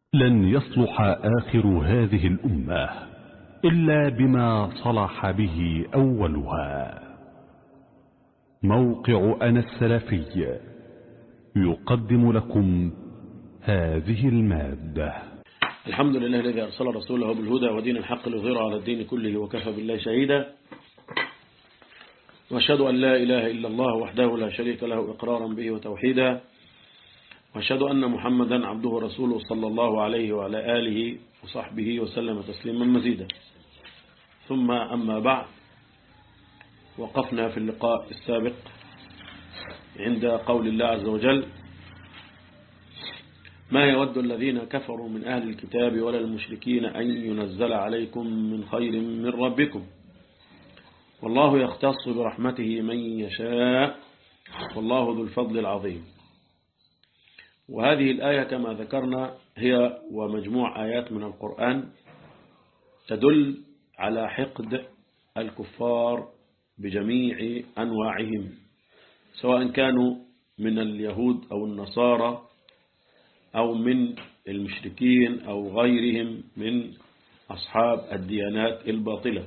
لن يصلح آخر هذه الأمة إلا بما صلح به أولها موقع أنا السلفي يقدم لكم هذه المادة الحمد لله الذي أرسل رسوله بالهدى ودين الحق ليظهره على الدين كله وكفى بالله شهيدا وأشهد أن لا إله إلا الله وحده لا شريك له إقرارا به وتوحيدا وأشهد أن محمدا عبده ورسوله صلى الله عليه وعلى آله وصحبه وسلم تسليما مزيدا ثم أما بعد وقفنا في اللقاء السابق عند قول الله عز وجل ما يود الذين كفروا من أهل الكتاب ولا المشركين أن ينزل عليكم من خير من ربكم والله يختص برحمته من يشاء والله ذو الفضل العظيم وهذه الآية كما ذكرنا هي ومجموع آيات من القرآن تدل على حقد الكفار بجميع أنواعهم سواء كانوا من اليهود أو النصارى أو من المشركين أو غيرهم من أصحاب الديانات الباطلة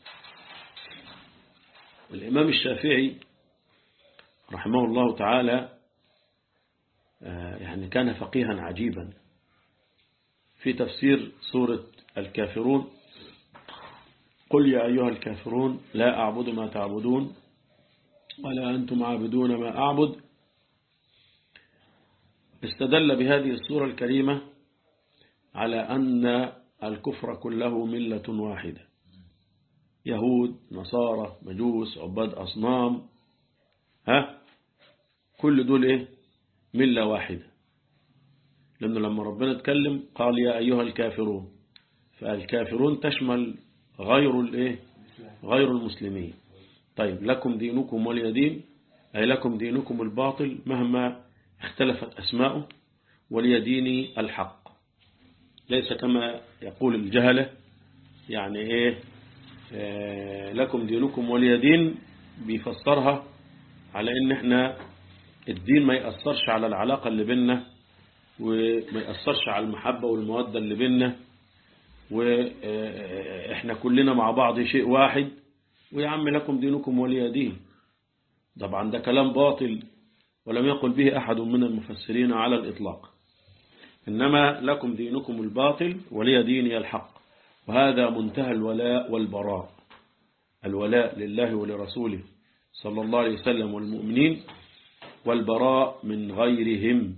الإمام الشافعي رحمه الله تعالى يعني كان فقيها عجيبا في تفسير سورة الكافرون قل يا أيها الكافرون لا أعبد ما تعبدون ولا أنتم عابدون ما أعبد استدل بهذه السورة الكريمة على أن الكفر كله ملة واحدة يهود نصارى مجوس عباد أصنام ها كل دول إيه ملة واحدة لأنه لما ربنا اتكلم قال يا أيها الكافرون فالكافرون تشمل غير الإيه غير المسلمين طيب لكم دينكم ولي دين أي لكم دينكم الباطل مهما اختلفت أسماؤه ولي ديني الحق ليس كما يقول الجهلة يعني إيه آه لكم دينكم ولي دين بيفسرها على إن إحنا الدين ما يأثرش على العلاقة اللي بيننا وما يأثرش على المحبة والمودة اللي بيننا وإحنا كلنا مع بعض شيء واحد ويا عم لكم دينكم ولي دين طبعا ده كلام باطل ولم يقل به أحد من المفسرين على الإطلاق إنما لكم دينكم الباطل ولي ديني الحق وهذا منتهى الولاء والبراء الولاء لله ولرسوله صلى الله عليه وسلم والمؤمنين والبراء من غيرهم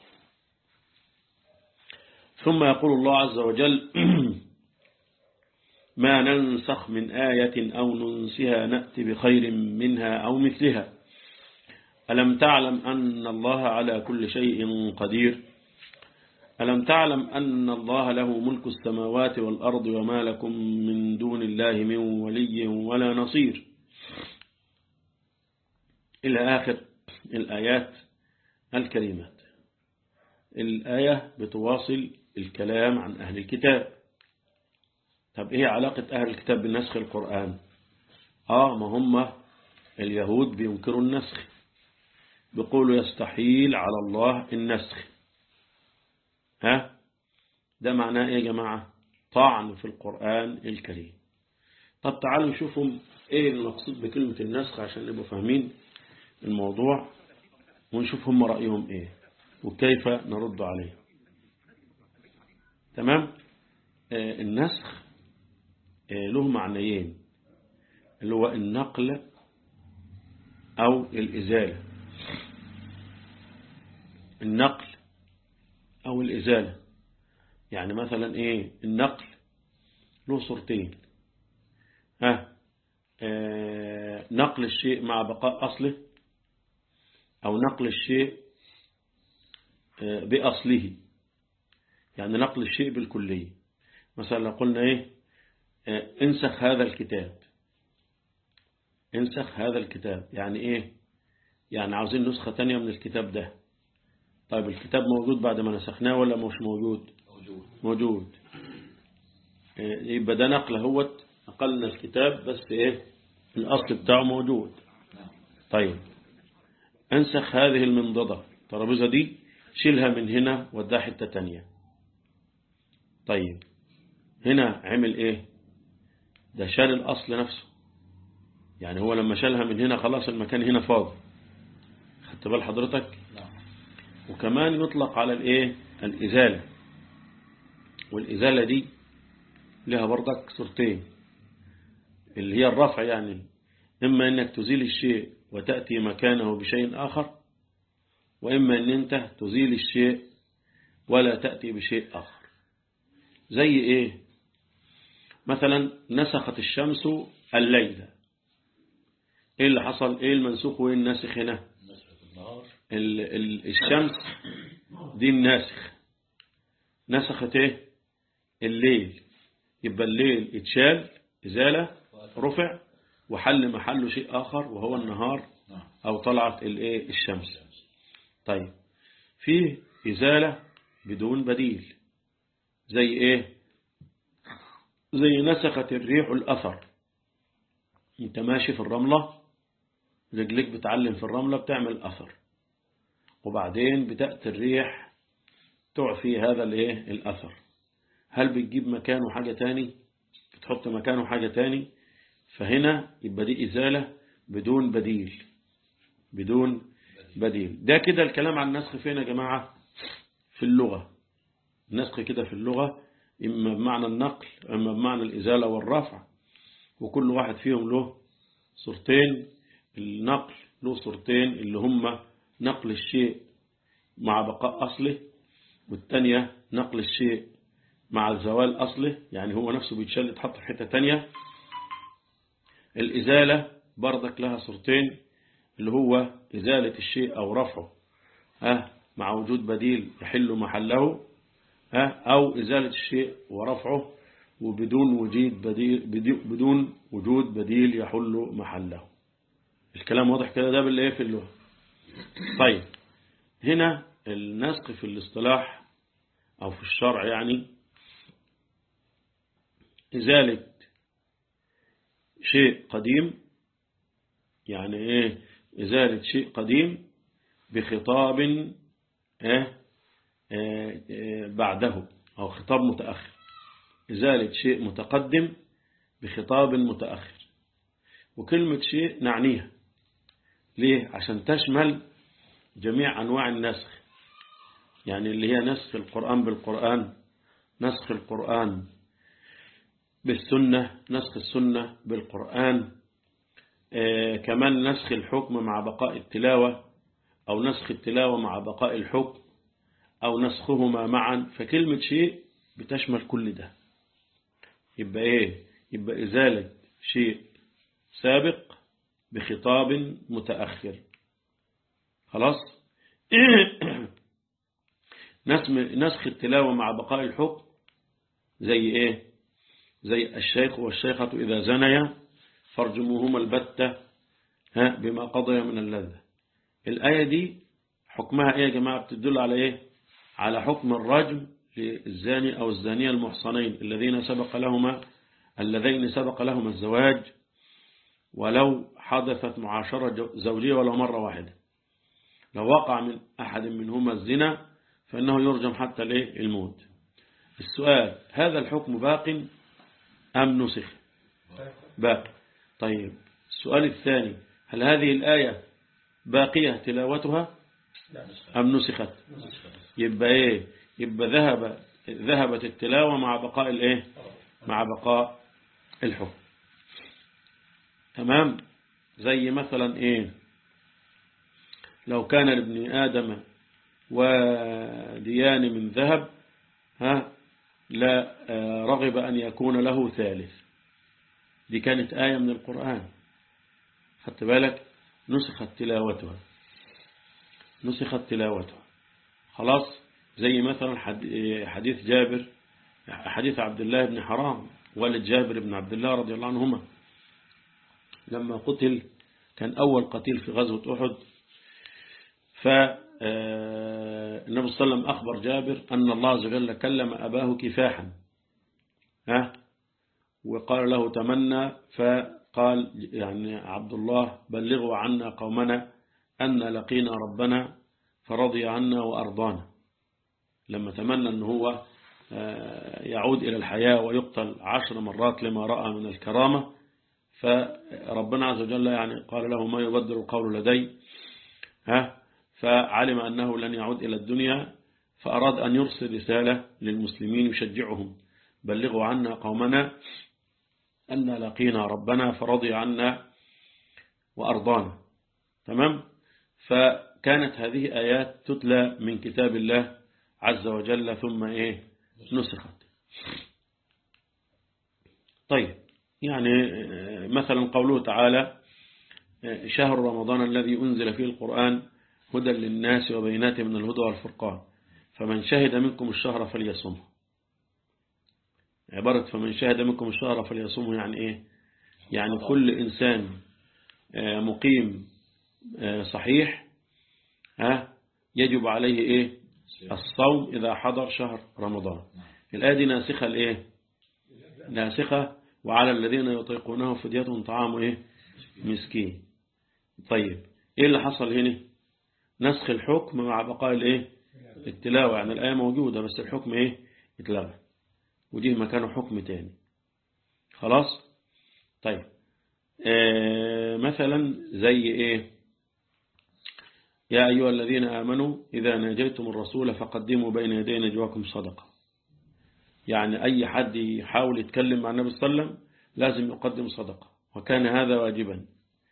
ثم يقول الله عز وجل ما ننسخ من آية أو ننسها نأتي بخير منها أو مثلها ألم تعلم أن الله على كل شيء قدير ألم تعلم أن الله له ملك السماوات والأرض وما لكم من دون الله من ولي ولا نصير إلى آخر الآيات الكريمات الآية بتواصل الكلام عن أهل الكتاب طب إيه علاقة أهل الكتاب بنسخ القرآن آه ما هم اليهود بينكروا النسخ بيقولوا يستحيل على الله النسخ ها ده معناه إيه يا جماعة طعن في القرآن الكريم طب تعالوا نشوفوا إيه المقصود بكلمة النسخ عشان نبقوا فاهمين الموضوع ونشوف هم رأيهم إيه وكيف نرد عليه تمام آه النسخ آه له معنيين اللي هو النقل أو الإزالة النقل أو الإزالة يعني مثلا إيه النقل له صورتين ها آه نقل الشيء مع بقاء أصله أو نقل الشيء بأصله يعني نقل الشيء بالكلية مثلا لو قلنا إيه انسخ هذا الكتاب انسخ هذا الكتاب يعني إيه يعني عاوزين نسخة تانية من الكتاب ده طيب الكتاب موجود بعد ما نسخناه ولا مش موجود موجود, موجود. يبقى ده نقل هوت نقلنا الكتاب بس إيه الأصل بتاعه موجود طيب انسخ هذه المنضدة الترابيزة دي شيلها من هنا وديها حتة تانية طيب هنا عمل ايه ده شال الأصل نفسه يعني هو لما شالها من هنا خلاص المكان هنا فاضي خدت بال حضرتك نعم وكمان يطلق على الايه الإزالة والإزالة دي لها برضك صورتين اللي هي الرفع يعني إما أنك تزيل الشيء وتأتي مكانه بشيء آخر وإما أن أنت تزيل الشيء ولا تأتي بشيء آخر زي إيه مثلا نسخت الشمس الليلة إيه اللي حصل إيه المنسوخ وإيه الناسخ هنا نسخة النهار ال ال الشمس دي الناسخ نسخت ايه الليل يبقى الليل اتشال إزالة رفع وحل محله شيء آخر وهو النهار نعم أو طلعت الايه الشمس طيب فيه إزالة بدون بديل زي ايه زي نسخت الريح الأثر انت ماشي في الرملة رجلك بتعلم في الرملة بتعمل أثر وبعدين بتأتي الريح تعفي هذا الايه الأثر هل بتجيب مكانه حاجة تاني بتحط مكانه حاجة تاني فهنا يبقى دي إزالة بدون بديل بدون بديل ده كده الكلام عن النسخ فين يا جماعة في اللغة النسخ كده في اللغة إما بمعنى النقل إما بمعنى الإزالة والرفع وكل واحد فيهم له صورتين النقل له صورتين اللي هم نقل الشيء مع بقاء أصله والتانية نقل الشيء مع زوال أصله يعني هو نفسه بيتشل يتحط في حتة تانية الإزالة برضك لها صورتين اللي هو إزالة الشيء أو رفعه ها مع وجود بديل يحل محله ها أو إزالة الشيء ورفعه وبدون وجود بديل بدون وجود بديل يحل محله الكلام واضح كده ده باللي في اللغة طيب هنا النسخ في الاصطلاح أو في الشرع يعني إزالة شيء قديم يعني إيه إزالة شيء قديم بخطاب إيه إيه بعده أو خطاب متأخر إزالة شيء متقدم بخطاب متأخر وكلمة شيء نعنيها ليه عشان تشمل جميع أنواع النسخ يعني اللي هي نسخ القرآن بالقرآن نسخ القرآن بالسنة نسخ السنة بالقرآن آه كمان نسخ الحكم مع بقاء التلاوة أو نسخ التلاوة مع بقاء الحكم أو نسخهما معا فكلمة شيء بتشمل كل ده يبقى إيه يبقى إزالة شيء سابق بخطاب متأخر خلاص نسخ التلاوة مع بقاء الحكم زي إيه زي الشيخ والشيخة إذا زنيا فارجموهما البتة ها بما قضي من اللذة الآية دي حكمها إيه يا جماعة بتدل على إيه على حكم الرجم للزاني أو الزانية المحصنين الذين سبق لهما اللذين سبق لهما الزواج ولو حدثت معاشرة زوجية ولو مرة واحدة لو وقع من أحد منهما الزنا فإنه يرجم حتى الايه الموت السؤال هذا الحكم باق أم نسخ باق طيب السؤال الثاني هل هذه الآية باقية تلاوتها أم نسخت يبقى إيه يبقى ذهب ذهبت التلاوة مع بقاء الإيه مع بقاء الحكم تمام زي مثلا إيه لو كان لابن آدم وديان من ذهب ها لا رغب أن يكون له ثالث دي كانت آية من القرآن خدت بالك نسخت تلاوتها نسخت تلاوتها خلاص زي مثلا حديث جابر حديث عبد الله بن حرام والد جابر بن عبد الله رضي الله عنهما لما قتل كان أول قتيل في غزوة أحد فالنبي صلى الله عليه وسلم أخبر جابر أن الله عز وجل كلم أباه كفاحا ها وقال له تمنى فقال يعني عبد الله بلغوا عنا قومنا أن لقينا ربنا فرضي عنا وأرضانا لما تمنى أن هو يعود إلى الحياة ويقتل عشر مرات لما رأى من الكرامة فربنا عز وجل يعني قال له ما يبدل القول لدي ها فعلم أنه لن يعود إلى الدنيا فأراد أن يرسل رسالة للمسلمين يشجعهم بلغوا عنا قومنا أن لقينا ربنا فرضي عنا وأرضانا تمام فكانت هذه آيات تتلى من كتاب الله عز وجل ثم إيه نسخت طيب يعني مثلا قوله تعالى شهر رمضان الذي أنزل فيه القرآن هدى للناس وبينات من الهدى والفرقان فمن شهد منكم الشهر فليصمه عبارة فمن شهد منكم الشهر فليصمه يعني إيه يعني كل إنسان مقيم صحيح ها يجب عليه إيه الصوم إذا حضر شهر رمضان الآية دي ناسخة لإيه ناسخة وعلى الذين يطيقونه فدية طعام إيه مسكين طيب إيه اللي حصل هنا نسخ الحكم مع بقاء الإيه التلاوة يعني الآية موجودة بس الحكم إيه اتلغى وجه مكانه حكم تاني خلاص طيب آه مثلا زي إيه يا أيها الذين آمنوا إذا ناجيتم الرسول فقدموا بين يدي نجواكم صدقة يعني أي حد يحاول يتكلم مع النبي صلى الله عليه وسلم لازم يقدم صدقة وكان هذا واجبا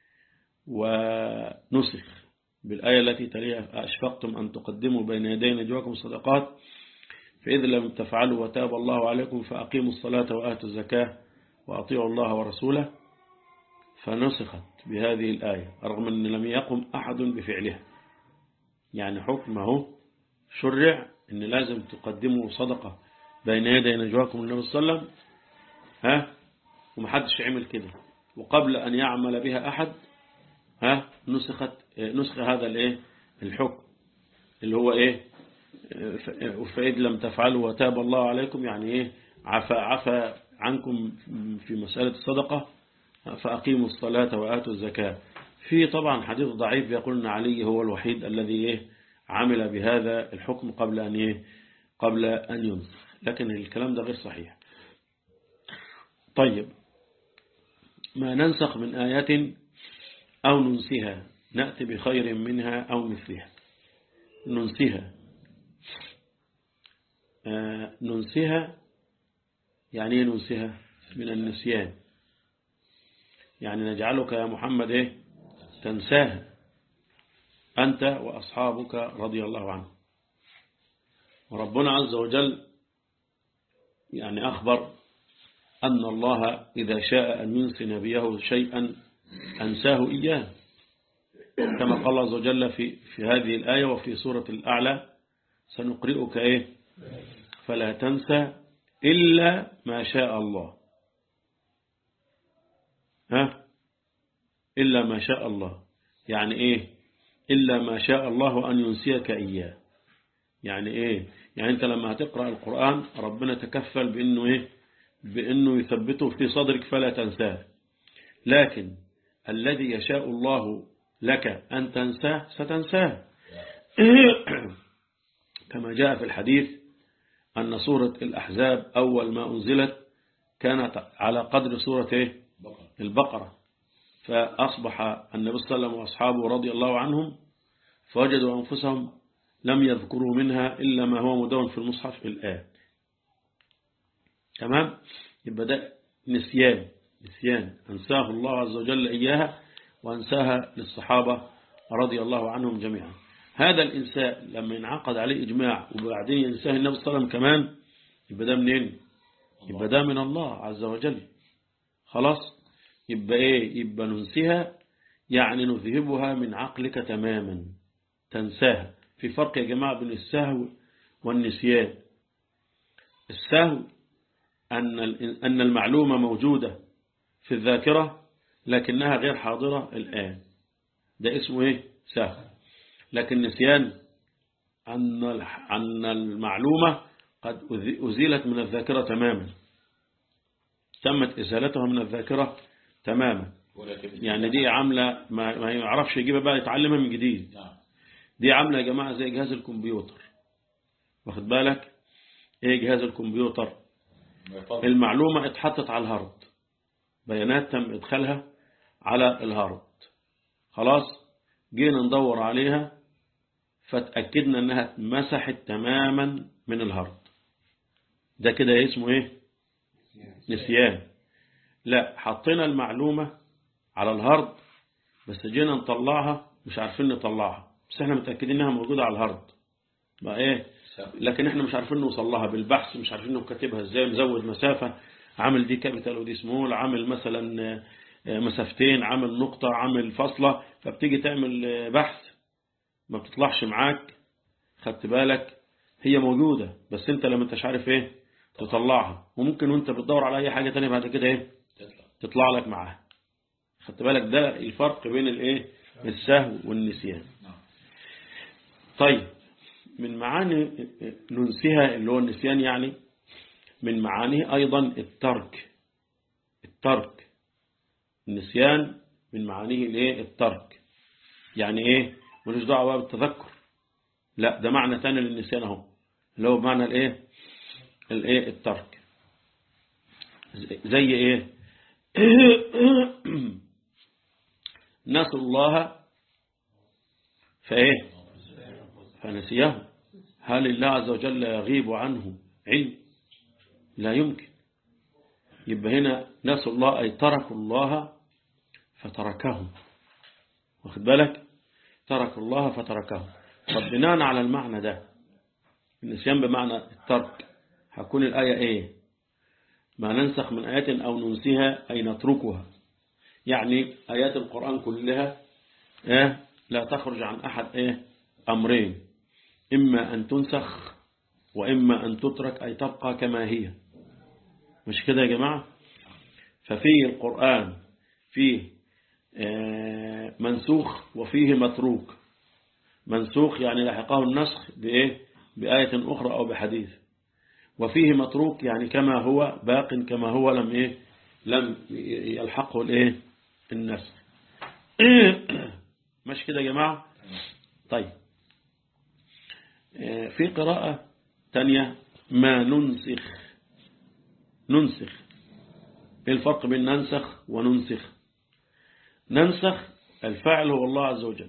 ونسخ بالآية التي تليها أشفقتم أن تقدموا بين يدي نجواكم صدقات فإذا لم تفعلوا وتاب الله عليكم فأقيموا الصلاة وآتوا الزكاة وأطيعوا الله ورسوله فنسخت بهذه الآية رغم أن لم يقم أحد بفعلها يعني حكمه شرع أن لازم تقدموا صدقة بين يدي نجواكم النبي صلى الله عليه وسلم ها ومحدش عمل كده وقبل أن يعمل بها أحد ها نسخت نسخ هذا الايه الحكم اللي هو ايه فإذ لم تفعلوا وتاب الله عليكم يعني ايه عفى عفى عنكم في مسألة الصدقة فأقيموا الصلاة وآتوا الزكاة في طبعا حديث ضعيف يقول أن علي هو الوحيد الذي ايه عمل بهذا الحكم قبل أن ايه قبل أن ينسخ لكن الكلام ده غير صحيح طيب ما ننسخ من آيات أو ننسها نأتي بخير منها أو مثلها ننسها آه ننسها يعني ايه ننسها من النسيان يعني نجعلك يا محمد ايه تنساها أنت وأصحابك رضي الله عنه وربنا عز وجل يعني أخبر أن الله إذا شاء أن ينسي نبيه شيئا أنساه إياه كما قال الله عز وجل في, في هذه الآية وفي سورة الأعلى سنقرئك إيه فلا تنسى إلا ما شاء الله ها إلا ما شاء الله يعني إيه إلا ما شاء الله أن ينسيك إياه يعني إيه يعني أنت لما هتقرأ القرآن ربنا تكفل بأنه إيه بأنه يثبته في صدرك فلا تنساه لكن الذي يشاء الله لك أن تنساه ستنساه كما جاء في الحديث أن سورة الأحزاب أول ما أنزلت كانت على قدر سورة إيه؟ البقرة فأصبح النبي صلى الله عليه وسلم وأصحابه رضي الله عنهم فوجدوا أنفسهم لم يذكروا منها إلا ما هو مدون في المصحف الآن تمام يبقى ده نسيان نسيان أنساه الله عز وجل إياها وأنساها للصحابة رضي الله عنهم جميعا هذا الإنساء لما ينعقد عليه إجماع وبعدين ينساه النبي صلى الله عليه وسلم كمان يبقى ده منين يبقى ده من الله عز وجل خلاص يبقى إيه يبقى ننسيها يعني نذهبها من عقلك تماما تنساها في فرق يا جماعة بين السهو والنسيان السهو أن أن المعلومة موجودة في الذاكرة لكنها غير حاضرة الآن ده اسمه إيه سهو لكن نسيان أن أن المعلومة قد أزيلت من الذاكرة تماما تمت إزالتها من الذاكرة تماما يعني دي عاملة ما, ما يعرفش يجيبها بقى يتعلمها من جديد دي عاملة يا جماعة زي جهاز الكمبيوتر واخد بالك ايه جهاز الكمبيوتر المعلومة اتحطت على الهارد بيانات تم ادخالها على الهارد خلاص جينا ندور عليها فتأكدنا انها اتمسحت تماما من الهارد ده كده اسمه ايه نسيان لا حطينا المعلومة على الهارد بس جينا نطلعها مش عارفين نطلعها بس احنا متأكدين انها موجودة على الهارد بقى ايه لكن احنا مش عارفين نوصل لها بالبحث مش عارفين كاتبها ازاي مزود مسافة عامل دي كابيتال ودي سمول عامل مثلا مسافتين عامل نقطة عامل فاصلة فبتيجي تعمل بحث ما بتطلعش معاك خدت بالك هي موجودة بس انت لما انتش عارف ايه تطلعها وممكن وانت بتدور على اي حاجة تانية بعد كده ايه تطلع لك معاها خدت بالك ده الفرق بين الايه السهو والنسيان طيب من معاني ننسيها اللي هو النسيان يعني من معانيه أيضا الترك الترك النسيان من معانيه الايه الترك يعني ايه ملوش دعوه بالتذكر لا ده معنى ثاني للنسيان اهو اللي هو معنى الايه الايه الترك زي ايه نسوا الله فايه فنسيه هل الله عز وجل يغيب عنه علم لا يمكن يبقى هنا نسوا الله أي تركوا الله فتركهم واخد بالك تركوا الله فتركهم طب بناء على المعنى ده النسيان بمعنى الترك هكون الآية ايه ما ننسخ من آيات أو ننسيها أي نتركها يعني آيات القرآن كلها إيه لا تخرج عن أحد إيه أمرين إما أن تنسخ وإما أن تترك أي تبقى كما هي مش كده يا جماعة ففيه القرآن فيه منسوخ وفيه متروك منسوخ يعني لحقه النسخ بإيه بآية أخرى أو بحديث وفيه متروك يعني كما هو باق كما هو لم إيه لم يلحقه الإيه النسخ مش كده يا جماعة طيب في قراءة تانية ما ننسخ ننسخ ايه الفرق بين ننسخ وننسخ ننسخ الفاعل هو الله عز وجل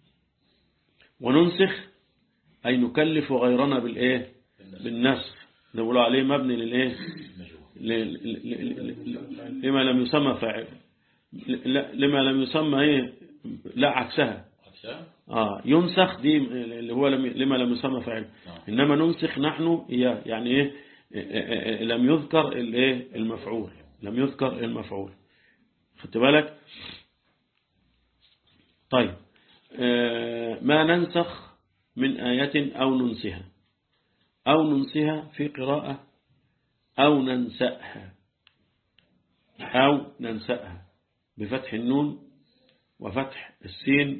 وننسخ أي نكلف غيرنا بالإيه بالنسخ نقول عليه مبني للإيه لما لم يسمى فاعل لما لم يسمى إيه لا عكسها آه ينسخ دي اللي هو لما لم يسمى فاعل إنما ننسخ نحن إياه يعني إيه لم يذكر الايه المفعول لم يذكر المفعول خدت بالك طيب ما ننسخ من آية أو ننسها أو ننسها في قراءة أو ننسأها أو ننسأها بفتح النون وفتح السين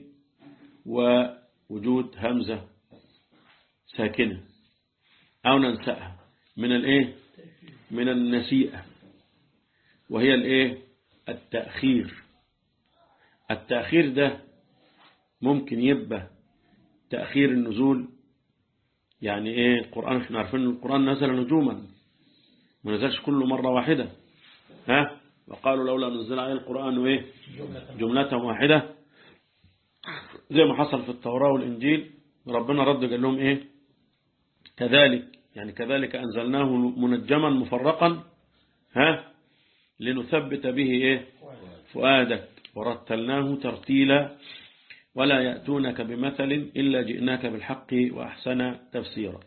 ووجود همزة ساكنة أو ننسأها من الايه من النسيئة وهي الايه التأخير التأخير ده ممكن يبقى تأخير النزول يعني ايه القرآن احنا عارفين ان القرآن نزل نجوما ما نزلش كله مرة واحدة ها وقالوا لولا نزل عليه القرآن وايه جملة واحدة زي ما حصل في التوراة والإنجيل ربنا رد قال لهم ايه كذلك يعني كذلك أنزلناه منجما مفرقا ها لنثبت به إيه فؤادك ورتلناه ترتيلا ولا يأتونك بمثل إلا جئناك بالحق وأحسن تفسيرا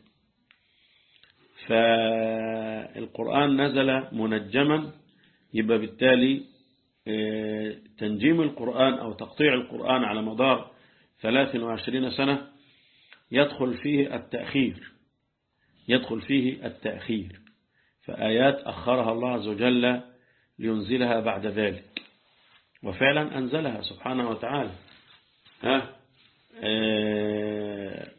فالقرآن نزل منجما يبقى بالتالي تنجيم القرآن أو تقطيع القرآن على مدار 23 سنة يدخل فيه التأخير يدخل فيه التأخير فآيات أخرها الله عز وجل لينزلها بعد ذلك وفعلا أنزلها سبحانه وتعالى ها آه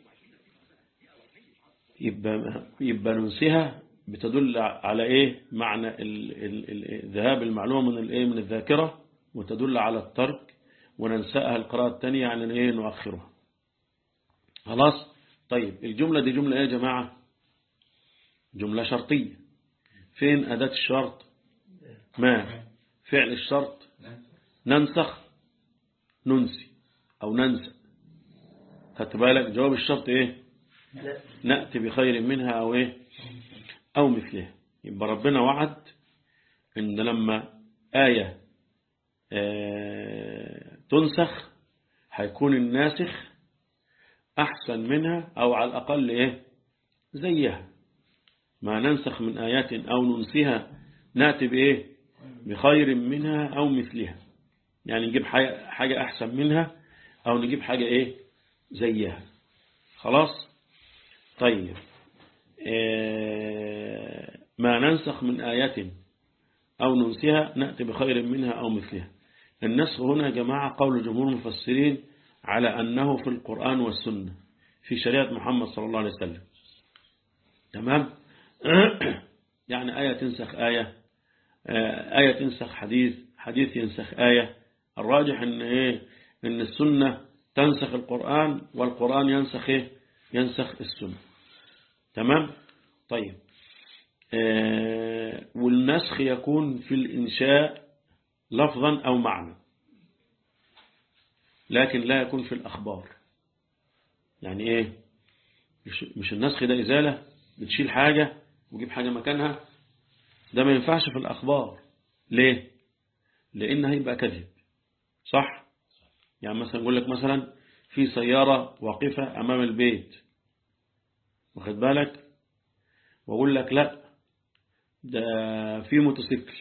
يبقى, يبقى ننسيها بتدل على ايه معنى ذهاب المعلومة من الايه من الذاكرة وتدل على الترك وننساها القراءة الثانية يعني ايه نؤخرها خلاص طيب الجملة دي جملة ايه يا جماعة جملة شرطية فين أداة الشرط ما فعل الشرط ننسخ ننسي أو ننسى خدت بالك جواب الشرط إيه نأتي بخير منها أو إيه أو مثلها يبقى ربنا وعد إن لما آية آه تنسخ هيكون الناسخ أحسن منها أو على الأقل إيه زيها ما ننسخ من آيات أو ننسيها نأتي بإيه بخير منها أو مثلها يعني نجيب حاجة أحسن منها أو نجيب حاجة إيه زيها خلاص طيب إيه ما ننسخ من آيات أو ننسيها نأتي بخير منها أو مثلها النسخ هنا يا جماعة قول جمهور المفسرين على أنه في القرآن والسنة في شريعة محمد صلى الله عليه وسلم تمام يعني آية تنسخ آية آية تنسخ حديث حديث ينسخ آية الراجح ان ايه ان السنة تنسخ القرآن والقرآن ينسخ ايه ينسخ السنة تمام طيب آه والنسخ يكون في الإنشاء لفظا أو معنى لكن لا يكون في الأخبار يعني ايه مش, مش النسخ ده إزالة بتشيل حاجة وجيب حاجة مكانها ده ما ينفعش في الأخبار ليه لأن هيبقى كذب صح يعني مثلا نقول لك مثلا في سيارة واقفة أمام البيت واخد بالك وأقول لك لا ده في موتوسيكل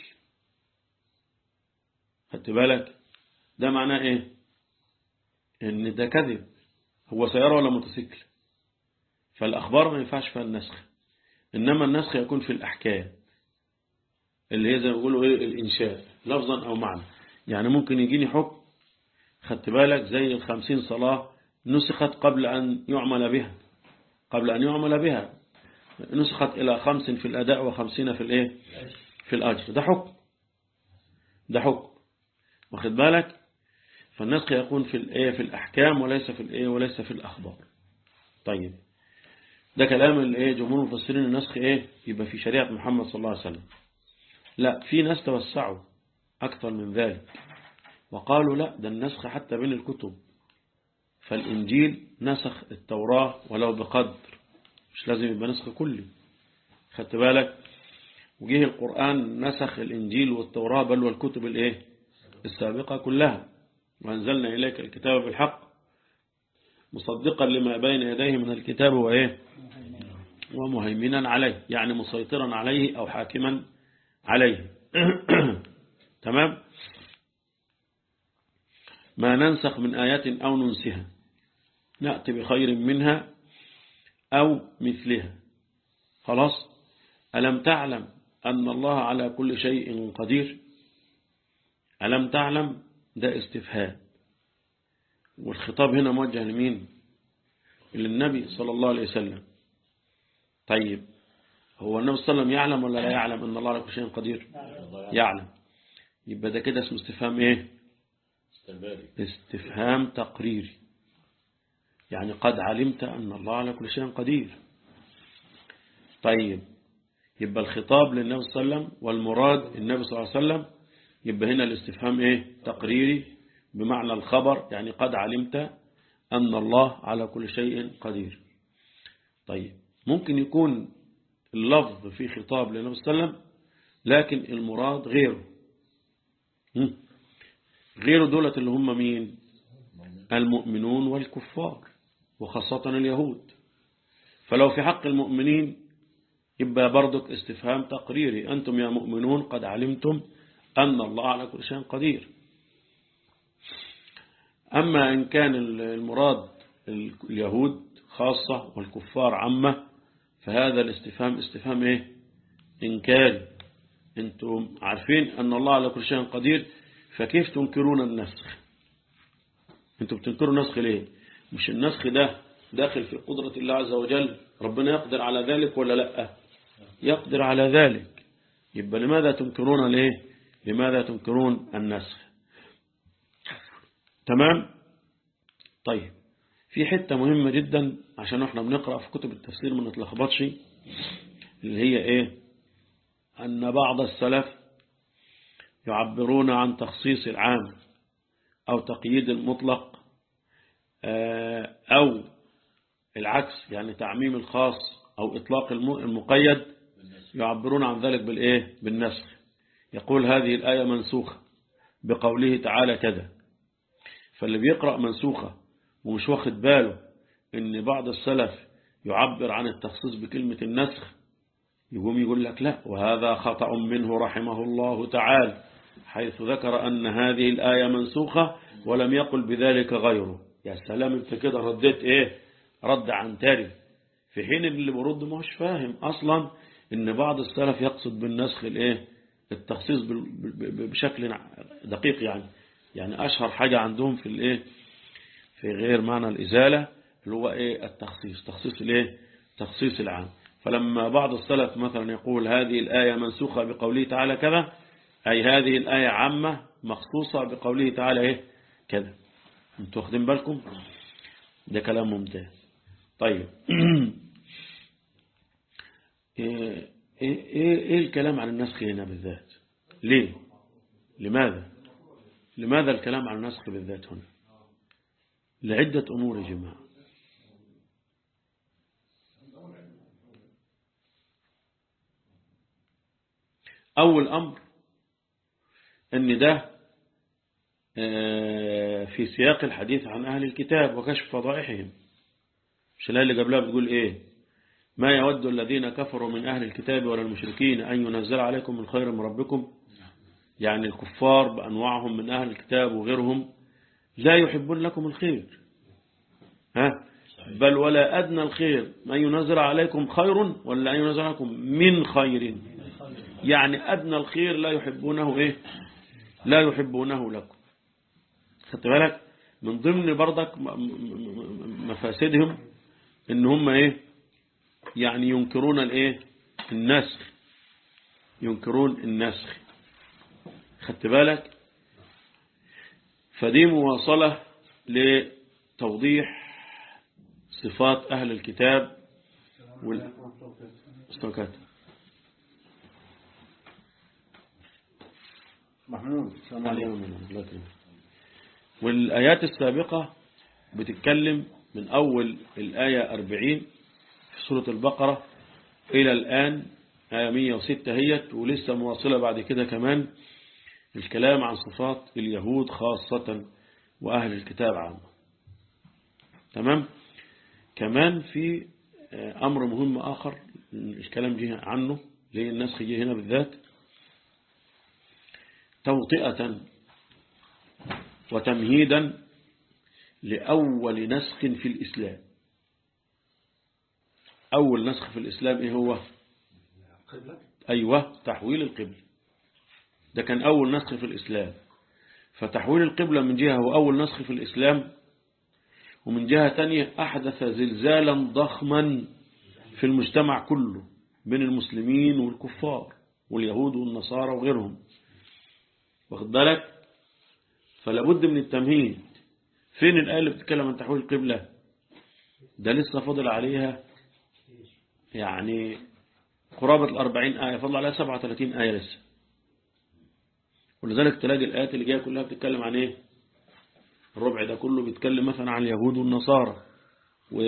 خدت بالك ده معناه ايه ان ده كذب هو سيارة ولا موتوسيكل فالأخبار ما ينفعش فيها النسخ إنما النسخ يكون في الأحكام اللي هي زي ما بيقولوا إيه الإنشاء لفظا أو معنى يعني ممكن يجيني حكم خدت بالك زي الخمسين صلاة نسخت قبل أن يعمل بها قبل أن يعمل بها نسخت إلى خمس في الأداء وخمسين في الإيه في الأجر ده حكم ده حكم واخد بالك فالنسخ يكون في الإيه في الأحكام وليس في الإيه وليس في الأخبار طيب ده كلام الايه جمهور المفسرين النسخ ايه يبقى في شريعة محمد صلى الله عليه وسلم لا في ناس توسعوا أكثر من ذلك وقالوا لا ده النسخ حتى بين الكتب فالإنجيل نسخ التوراة ولو بقدر مش لازم يبقى نسخ كلي خدت بالك وجه القرآن نسخ الإنجيل والتوراة بل والكتب الايه السابقة كلها وأنزلنا إليك الكتاب بالحق مصدقا لما بين يديه من الكتاب وإيه ومهيمنا عليه يعني مسيطرا عليه أو حاكما عليه تمام ما ننسخ من آيات أو ننسها نأتي بخير منها أو مثلها خلاص ألم تعلم أن الله على كل شيء قدير ألم تعلم ده استفهام والخطاب هنا موجه لمين للنبي صلى الله عليه وسلم طيب هو النبي صلى الله عليه وسلم يعلم ولا لا يعلم أن الله على كل شيء قدير يعلم يبقى ده كده اسمه استفهام ايه استفهام تقريري يعني قد علمت أن الله على كل شيء قدير طيب يبقى الخطاب للنبي صلى الله عليه وسلم والمراد النبي صلى الله عليه وسلم يبقى هنا الاستفهام ايه تقريري بمعنى الخبر يعني قد علمت أن الله على كل شيء قدير طيب ممكن يكون اللفظ في خطاب للنبي صلى الله عليه وسلم لكن المراد غيره غيره دولة اللي هم مين المؤمنون والكفار وخاصة اليهود فلو في حق المؤمنين يبقى برضك استفهام تقريري أنتم يا مؤمنون قد علمتم أن الله على كل شيء قدير أما إن كان المراد اليهود خاصة والكفار عامة فهذا الاستفهام استفهام إيه إنكاري أنتم عارفين أن الله على كل شيء قدير فكيف تنكرون النسخ أنتم بتنكروا النسخ ليه مش النسخ ده داخل في قدرة الله عز وجل ربنا يقدر على ذلك ولا لا يقدر على ذلك يبقى لماذا تنكرون ليه لماذا تنكرون النسخ تمام طيب في حتة مهمة جدا عشان احنا بنقرأ في كتب التفسير ما نتلخبطش اللي هي إيه أن بعض السلف يعبرون عن تخصيص العام أو تقييد المطلق أو العكس يعني تعميم الخاص أو إطلاق المقيد يعبرون عن ذلك بالإيه بالنسخ يقول هذه الآية منسوخة بقوله تعالى كذا فاللي بيقرأ منسوخة ومش واخد باله ان بعض السلف يعبر عن التخصيص بكلمة النسخ يقوم يقول لك لا وهذا خطأ منه رحمه الله تعالى حيث ذكر أن هذه الآية منسوخة ولم يقل بذلك غيره يا سلام انت كده رديت ايه رد عن تاري في حين اللي برد ما هوش فاهم أصلا ان بعض السلف يقصد بالنسخ الايه التخصيص بشكل دقيق يعني يعني أشهر حاجة عندهم في الايه في غير معنى الإزالة اللي هو ايه التخصيص تخصيص الايه تخصيص العام فلما بعض السلف مثلا يقول هذه الآية منسوخة بقوله تعالى كذا أي هذه الآية عامة مخصوصة بقوله تعالى ايه كذا انتوا واخدين بالكم ده كلام ممتاز طيب ايه, إيه, إيه الكلام عن النسخ هنا بالذات ليه لماذا لماذا الكلام عن النسخ بالذات هنا لعدة أمور يا جماعة أول أمر أن ده في سياق الحديث عن أهل الكتاب وكشف فضائحهم مش اللي قبلها بتقول إيه ما يود الذين كفروا من أهل الكتاب ولا المشركين أن ينزل عليكم من خير من ربكم يعني الكفار بأنواعهم من أهل الكتاب وغيرهم لا يحبون لكم الخير ها بل ولا أدنى الخير ما ينزل عليكم خير ولا أن ينزل عليكم من خير يعني أدنى الخير لا يحبونه إيه لا يحبونه لكم خدت بالك من ضمن برضك مفاسدهم ان هم ايه يعني ينكرون الايه النسخ ينكرون النسخ خدت بالك فدي مواصلة لتوضيح صفات أهل الكتاب والاستوكات محمود السلام عليكم والآيات السابقة بتتكلم من أول الآية 40 في سورة البقرة إلى الآن آية 106 هيت ولسه مواصلة بعد كده كمان الكلام عن صفات اليهود خاصة وأهل الكتاب عامة تمام كمان في أمر مهم آخر الكلام جه عنه ليه النسخ جه هنا بالذات توطئة وتمهيدا لأول نسخ في الإسلام أول نسخ في الإسلام إيه هو أيوة تحويل القبل ده كان أول نسخ في الإسلام فتحويل القبلة من جهة هو أول نسخ في الإسلام ومن جهة تانية أحدث زلزالا ضخما في المجتمع كله بين المسلمين والكفار واليهود والنصارى وغيرهم واخد بالك فلابد من التمهيد فين الآية اللي بتتكلم عن تحويل القبلة ده لسه فاضل عليها يعني قرابة الأربعين آية فضل عليها سبعة وثلاثين آية لسه ولذلك تلاقي الآيات اللي جاية كلها بتتكلم عن إيه الربع ده كله بيتكلم مثلا عن اليهود والنصارى و...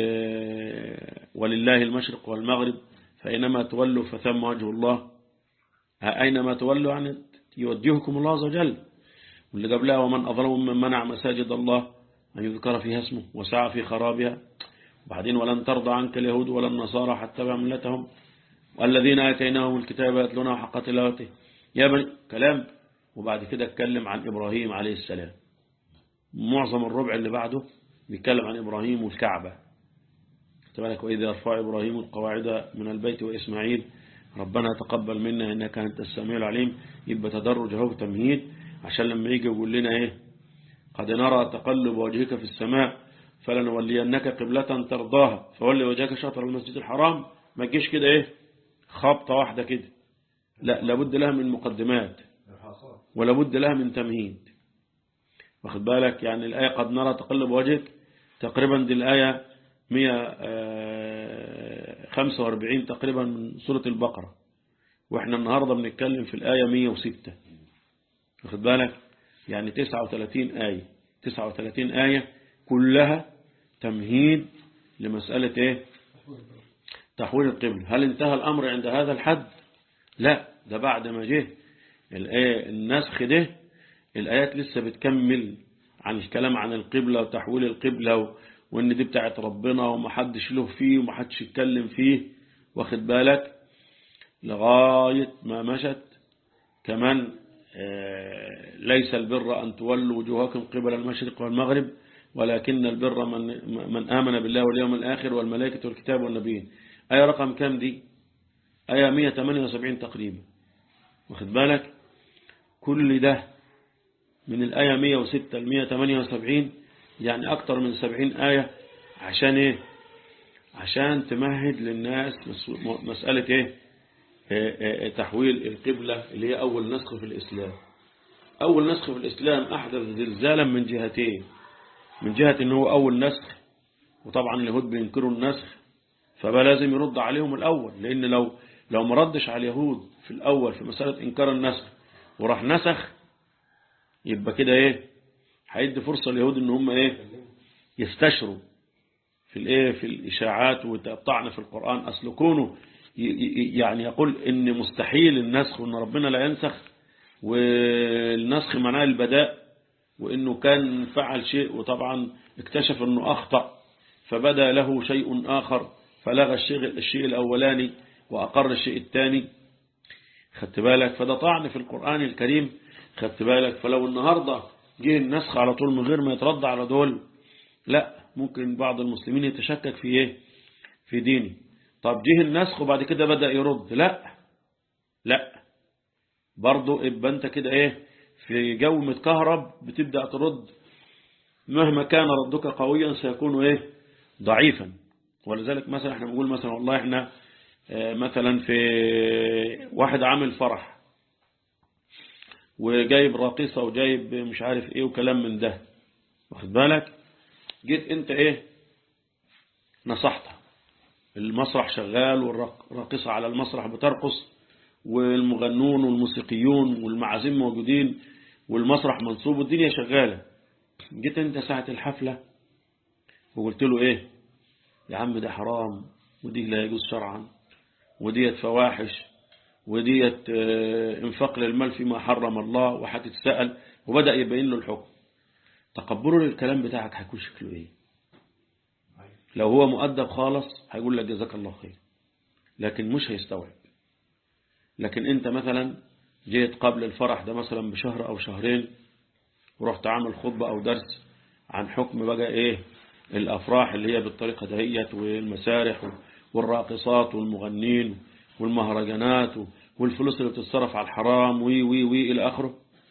ولله المشرق والمغرب فإنما تولوا فثم وجه الله أينما تولوا يعني يوجهكم الله عز وجل واللي قبلها ومن أظلم من منع مساجد الله أن يذكر فيها اسمه وسعى في خرابها وبعدين ولن ترضى عنك اليهود ولا النصارى حتى تبع ملتهم والذين آتيناهم الكتاب يتلونه حق تلاوته يا بني كلام وبعد كده اتكلم عن إبراهيم عليه السلام معظم الربع اللي بعده بيتكلم عن إبراهيم والكعبة تبارك وإذا يرفع إبراهيم القواعد من البيت وإسماعيل ربنا تقبل منا إنك أنت السميع العليم يبقى تدرج اهو تمهيد عشان لما يجي يقول لنا إيه قد نرى تقلب وجهك في السماء فلنولينك قبلة ترضاها فولي وجهك شطر المسجد الحرام ما تجيش كده إيه خبطة واحدة كده لا لابد لها من مقدمات ولابد لها من تمهيد واخد بالك يعني الآية قد نرى تقلب وجهك تقريبا دي الآية 45 تقريبا من سورة البقرة واحنا النهاردة بنتكلم في الآية 106 واخد بالك يعني 39 آية 39 آية كلها تمهيد لمسألة ايه تحويل القبل هل انتهى الأمر عند هذا الحد لا ده بعد ما جه الآية النسخ ده الآيات لسه بتكمل عن الكلام عن القبلة وتحويل القبلة وإن دي بتاعت ربنا ومحدش له فيه ومحدش يتكلم فيه واخد بالك لغاية ما مشت كمان ليس البر أن تولوا وجوهكم قبل المشرق والمغرب ولكن البر من, من آمن بالله واليوم الآخر والملائكة والكتاب والنبيين آية رقم كام دي آية 178 تقريبا واخد بالك كل ده من الآية 106 ل 178 يعني أكتر من 70 آية عشان إيه عشان تمهد للناس مسألة إيه تحويل القبلة اللي هي أول نسخ في الإسلام أول نسخ في الإسلام أحدث زلزالا من جهتين من جهة أنه أول نسخ وطبعا اليهود بينكروا النسخ فبقى لازم يرد عليهم الأول لأن لو لو ما ردش على اليهود في الأول في مسألة إنكار النسخ وراح نسخ يبقى كده إيه هيدي فرصة اليهود إن هم إيه يستشروا في الإيه في الإشاعات وتقطعنا في القرآن أصل كونه يعني يقول إن مستحيل النسخ وإن ربنا لا ينسخ والنسخ معناه البداء وإنه كان فعل شيء وطبعا اكتشف أنه أخطأ فبدأ له شيء آخر فلغى الشيء, الشيء الأولاني وأقر الشيء الثاني خدت بالك فده طعن في القرآن الكريم خدت بالك فلو النهاردة جه النسخ على طول من غير ما يترد على دول لا ممكن بعض المسلمين يتشكك في ايه في دينه طب جه النسخ وبعد كده بدأ يرد لا لا برضو يبقى انت كده ايه في جو متكهرب بتبدأ ترد مهما كان ردك قويا سيكون ايه ضعيفا ولذلك مثلا احنا بنقول مثلا والله احنا مثلا في واحد عامل فرح وجايب راقصة وجايب مش عارف ايه وكلام من ده واخد بالك جيت انت ايه نصحتها المسرح شغال والراقصة على المسرح بترقص والمغنون والموسيقيون والمعازيم موجودين والمسرح منصوب والدنيا شغالة جيت انت ساعة الحفلة وقلت له ايه يا عم ده حرام ودي لا يجوز شرعا وديت فواحش وديت انفاق للمال فيما حرم الله وهتتسأل وبدأ يبين له الحكم تقبله للكلام بتاعك هيكون شكله ايه لو هو مؤدب خالص هيقول لك جزاك الله خير لكن مش هيستوعب لكن انت مثلا جيت قبل الفرح ده مثلا بشهر او شهرين ورحت عامل خطبة او درس عن حكم بقى ايه الافراح اللي هي بالطريقة دهيت والمسارح والراقصات والمغنين والمهرجانات والفلوس اللي بتتصرف على الحرام وي وي وي الى اخره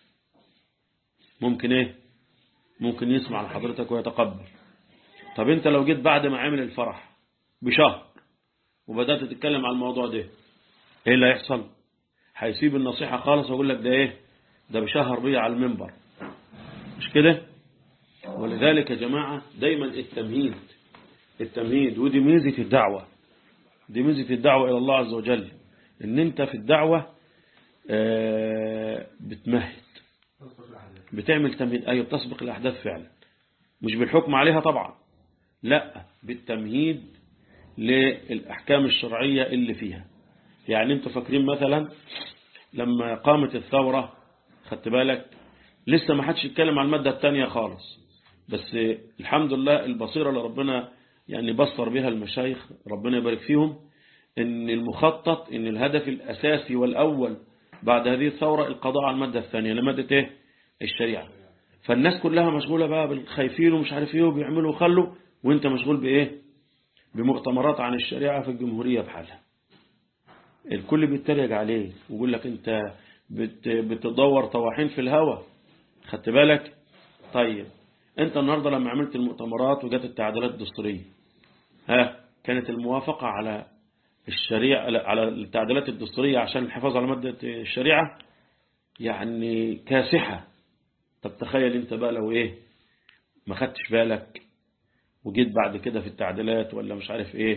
ممكن ايه ممكن يسمع لحضرتك ويتقبل طب انت لو جيت بعد ما عمل الفرح بشهر وبدأت تتكلم عن الموضوع ده ايه اللي هيحصل هيسيب النصيحة خالص ويقول لك ده ايه ده بشهر بيه على المنبر مش كده ولذلك يا جماعة دايما التمهيد التمهيد ودي ميزة الدعوة دي ميزة الدعوة إلى الله عز وجل ان انت في الدعوة بتمهد بتعمل تمهيد أيوة بتسبق الأحداث فعلا مش بالحكم عليها طبعا لا بالتمهيد للأحكام الشرعية اللي فيها يعني انتوا فاكرين مثلا لما قامت الثورة خدت بالك لسه ما حدش يتكلم عن المادة الثانية خالص بس الحمد لله البصيرة اللي ربنا يعني بصر بها المشايخ ربنا يبارك فيهم ان المخطط ان الهدف الأساسي والأول بعد هذه الثورة القضاء على المادة الثانية لمادة ايه الشريعة فالناس كلها مشغولة بقى بالخايفين ومش عارف ايه وبيعملوا وخلوا وانت مشغول بايه بمؤتمرات عن الشريعة في الجمهورية بحالها الكل بيتريق عليه ويقول لك انت بت بتدور طواحين في الهوا خدت بالك طيب انت النهاردة لما عملت المؤتمرات وجات التعديلات الدستورية ها كانت الموافقة على الشريعة على التعديلات الدستورية عشان الحفاظ على مادة الشريعة يعني كاسحة طب تخيل انت بقى لو ايه ما خدتش بالك وجيت بعد كده في التعديلات ولا مش عارف ايه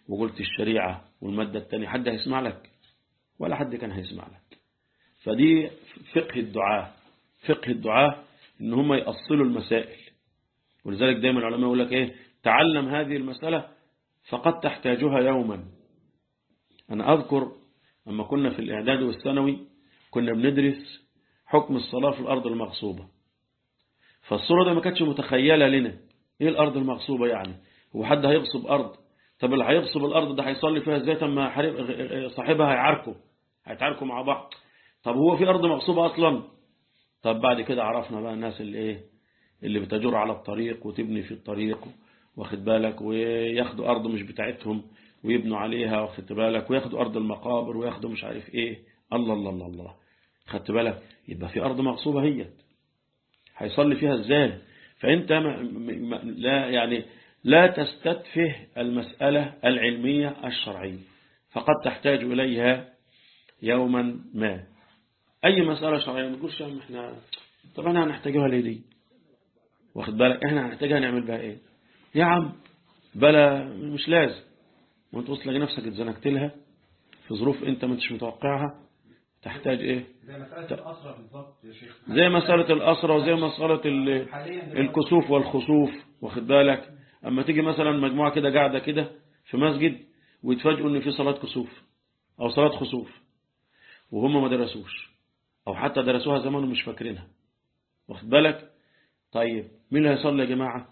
وقلت الشريعة والمادة الثانية حد هيسمع لك ولا حد كان هيسمع لك فدي فقه الدعاء فقه الدعاء ان هم يأصلوا المسائل ولذلك دايما العلماء يقول لك ايه تعلم هذه المسألة فقد تحتاجها يوما أنا أذكر لما كنا في الإعداد والثانوي كنا بندرس حكم الصلاة في الأرض المغصوبة فالصورة دي ما كانتش متخيلة لنا إيه الأرض المغصوبة يعني هو حد هيغصب أرض طب اللي هيغصب الأرض ده هيصلي فيها إزاي ما صاحبها هيعاركوا هيتعاركوا مع بعض طب هو في أرض مغصوبة أصلا طب بعد كده عرفنا بقى الناس اللي إيه اللي بتجر على الطريق وتبني في الطريق واخد بالك وياخدوا أرض مش بتاعتهم ويبنوا عليها واخد بالك وياخدوا أرض المقابر وياخدوا مش عارف إيه الله الله الله الله خدت بالك يبقى في أرض مغصوبة هي هيصلي فيها ازاي فأنت ما ما لا يعني لا تستتفه المسألة العلمية الشرعية فقد تحتاج إليها يوما ما أي مسألة شرعية ما تقولش احنا طب احنا هنحتاجها ليه دي واخد بالك احنا هنحتاجها نعمل بها ايه يا عم بلا مش لازم وانت وصل لك نفسك اتزنكت لها في ظروف انت ما انتش متوقعها تحتاج ايه زي مسألة الأسرة بالضبط يا شيخ زي مسألة الأسرة وزي مسألة ال- الكسوف والخسوف واخد بالك اما تيجي مثلا مجموعة كده قاعدة كده في مسجد ويتفاجئوا ان في صلاة كسوف او صلاة خسوف وهم ما درسوش او حتى درسوها زمان ومش فاكرينها واخد بالك طيب مين اللي هيصلي يا جماعة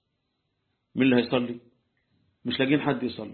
مين اللي هيصلي مش لاقيين حد يصلي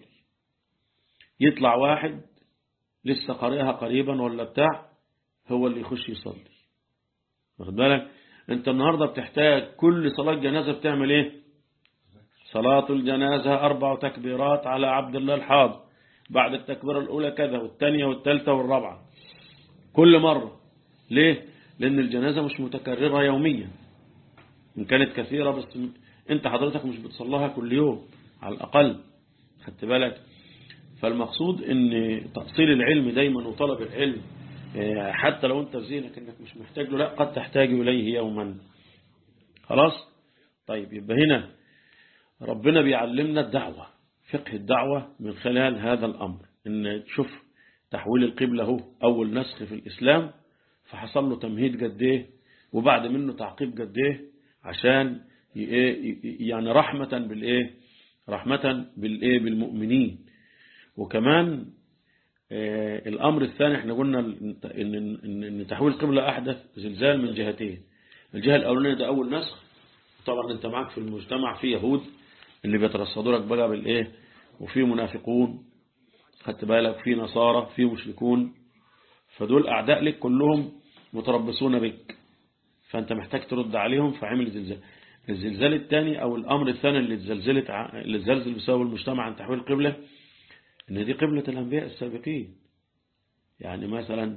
يطلع واحد لسه قارئها قريبا ولا بتاع هو اللي يخش يصلي واخد بالك انت النهاردة بتحتاج كل صلاة جنازة بتعمل ايه صلاة الجنازة أربع تكبيرات على عبد الله الحاضر بعد التكبيرة الأولى كذا والثانية والثالثة والرابعة كل مرة ليه لأن الجنازة مش متكررة يوميا إن كانت كثيرة بس أنت حضرتك مش بتصلها كل يوم على الأقل خدت بالك فالمقصود ان تأصيل العلم دايما وطلب العلم آه، حتى لو انت في ذهنك انك مش محتاج له لا قد تحتاج اليه يوما خلاص طيب يبقى هنا ربنا بيعلمنا الدعوة فقه الدعوة من خلال هذا الأمر إن تشوف تحويل القبلة هو أول نسخ في الإسلام فحصل له تمهيد قد ايه وبعد منه تعقيب قد ايه عشان ي- ي- يعني رحمة بالإيه رحمة بالإيه بالمؤمنين وكمان آه، الأمر الثاني احنا قلنا إن إن- إن إن تحويل القبلة أحدث زلزال من جهتين الجهة الأولانية ده أول نسخ طبعا انت معاك في المجتمع في يهود اللي بيترصدوا لك بقى بالايه وفي منافقون خدت بالك في نصارى في مشركون فدول اعداء لك كلهم متربصون بك فانت محتاج ترد عليهم فعمل زلزال الزلزال الثاني او الامر الثاني اللي اتزلزلت ع- اللي اتزلزل بسبب المجتمع عن تحويل القبلة ان دي قبلة الانبياء السابقين يعني مثلا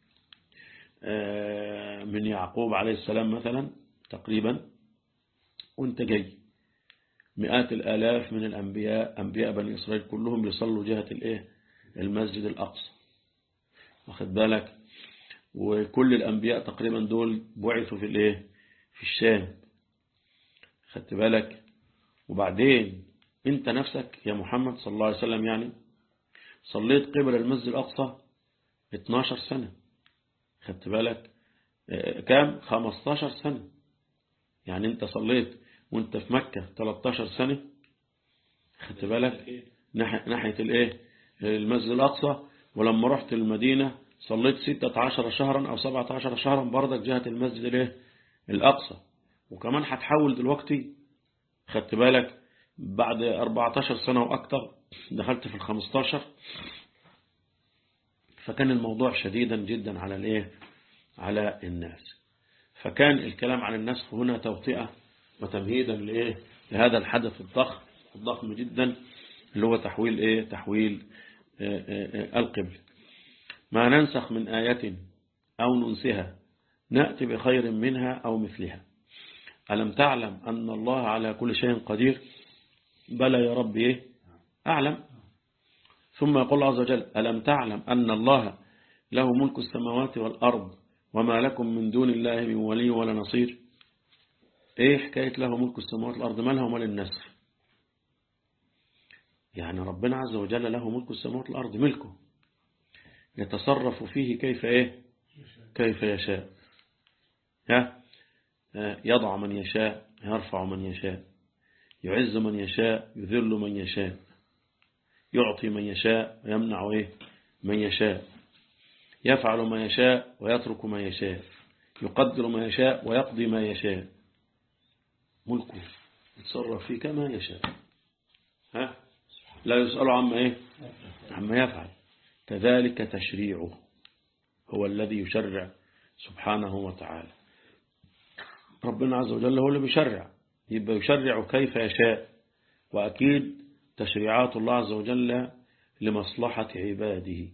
آه، من يعقوب عليه السلام مثلا تقريبا وانت جاي مئات الآلاف من الأنبياء أنبياء بني إسرائيل كلهم بيصلوا جهة الإيه المسجد الأقصى واخد بالك وكل الأنبياء تقريبا دول بعثوا في الإيه في الشام خدت بالك وبعدين انت نفسك يا محمد صلى الله عليه وسلم يعني صليت قبل المسجد الأقصى 12 سنة خدت بالك آه، كام 15 سنة يعني انت صليت وانت في مكة 13 سنة خدت بالك ناحية, ناحية الايه المسجد الأقصى ولما رحت المدينة صليت 16 شهرا أو 17 شهرا برضك جهة المسجد الايه الأقصى وكمان هتحول دلوقتي خدت بالك بعد 14 سنة وأكتر دخلت في ال 15 فكان الموضوع شديدا جدا على الايه على الناس فكان الكلام عن النسخ هنا توطئة وتمهيدا لإيه لهذا الحدث الضخم الضخم جدا اللي هو تحويل إيه تحويل آه، آه، آه، القبل ما ننسخ من آية أو ننسها نأتي بخير منها أو مثلها ألم تعلم أن الله على كل شيء قدير بلى يا رب إيه أعلم ثم يقول عز وجل ألم تعلم أن الله له ملك السماوات والأرض وما لكم من دون الله من ولي ولا نصير ايه حكاية له ملك السماوات والأرض ما لها وما للنسخ يعني ربنا عز وجل له ملك السماوات والأرض ملكه يتصرف فيه كيف إيه كيف يشاء ها يضع من يشاء يرفع من يشاء يعز من يشاء يذل من يشاء يعطي من يشاء ويمنع إيه من يشاء يفعل ما يشاء ويترك ما يشاء يقدر ما يشاء ويقضي ما يشاء ملكه يتصرف فيه كما يشاء ها لا يسأل عما إيه عما يفعل كذلك تشريعه هو الذي يشرع سبحانه وتعالى ربنا عز وجل هو اللي بيشرع يبقى يشرع كيف يشاء وأكيد تشريعات الله عز وجل لمصلحة عباده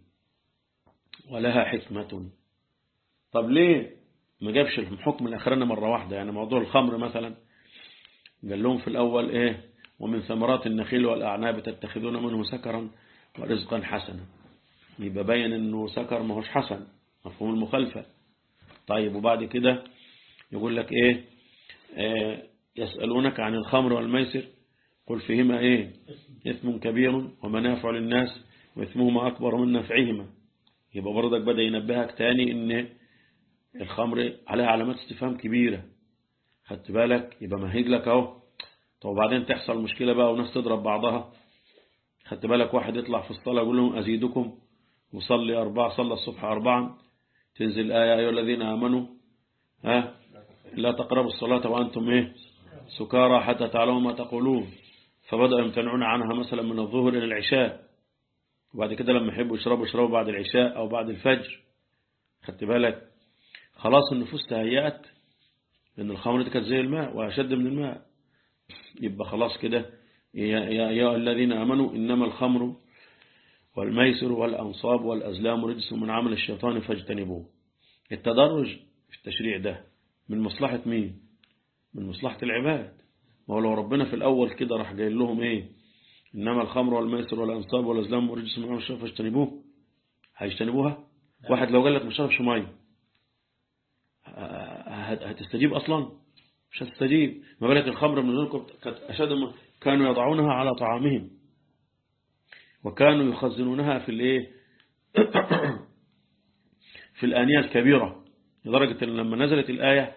ولها حكمة طب ليه ما جابش الحكم الأخراني مرة واحدة يعني موضوع الخمر مثلا قال لهم في الأول إيه ومن ثمرات النخيل والأعناب تتخذون منه سكرا ورزقا حسنا يبقى باين انه سكر ما هوش حسن مفهوم المخالفة طيب وبعد كده يقول لك ايه آه يسألونك عن الخمر والميسر قل فيهما ايه اثم كبير ومنافع للناس واثمهما اكبر من نفعهما يبقى برضك بدأ ينبهك تاني ان الخمر عليها علامات استفهام كبيرة خدت بالك يبقى مهيج لك اهو طب وبعدين تحصل مشكلة بقى وناس تضرب بعضها خدت بالك واحد يطلع في الصلاة يقول لهم أزيدكم وصلي أربعة صلى الصبح أربعا تنزل آية أيها الذين آمنوا ها لا تقربوا الصلاة وأنتم إيه سكارى حتى تعلموا ما تقولون فبدأوا يمتنعون عنها مثلا من الظهر إلى العشاء وبعد كده لما يحبوا يشربوا يشربوا بعد العشاء أو بعد الفجر خدت بالك خلاص النفوس تهيأت لأن الخمر دي كانت زي الماء وأشد من الماء يبقى خلاص كده يا أيها الذين آمنوا إنما الخمر والميسر والأنصاب والأزلام رجس من عمل الشيطان فاجتنبوه التدرج في التشريع ده من مصلحة مين من مصلحة العباد ما هو لو ربنا في الأول كده راح جاي لهم إيه إنما الخمر والميسر والأنصاب والأزلام رجس من عمل الشيطان فاجتنبوه هيجتنبوها واحد لو قال لك ما شربش ميه هتستجيب أصلا مش هتستجيب ما بالك الخمر من ذلك كانت أشد كانوا يضعونها على طعامهم وكانوا يخزنونها في الايه في الآنية الكبيرة لدرجة أن لما نزلت الآية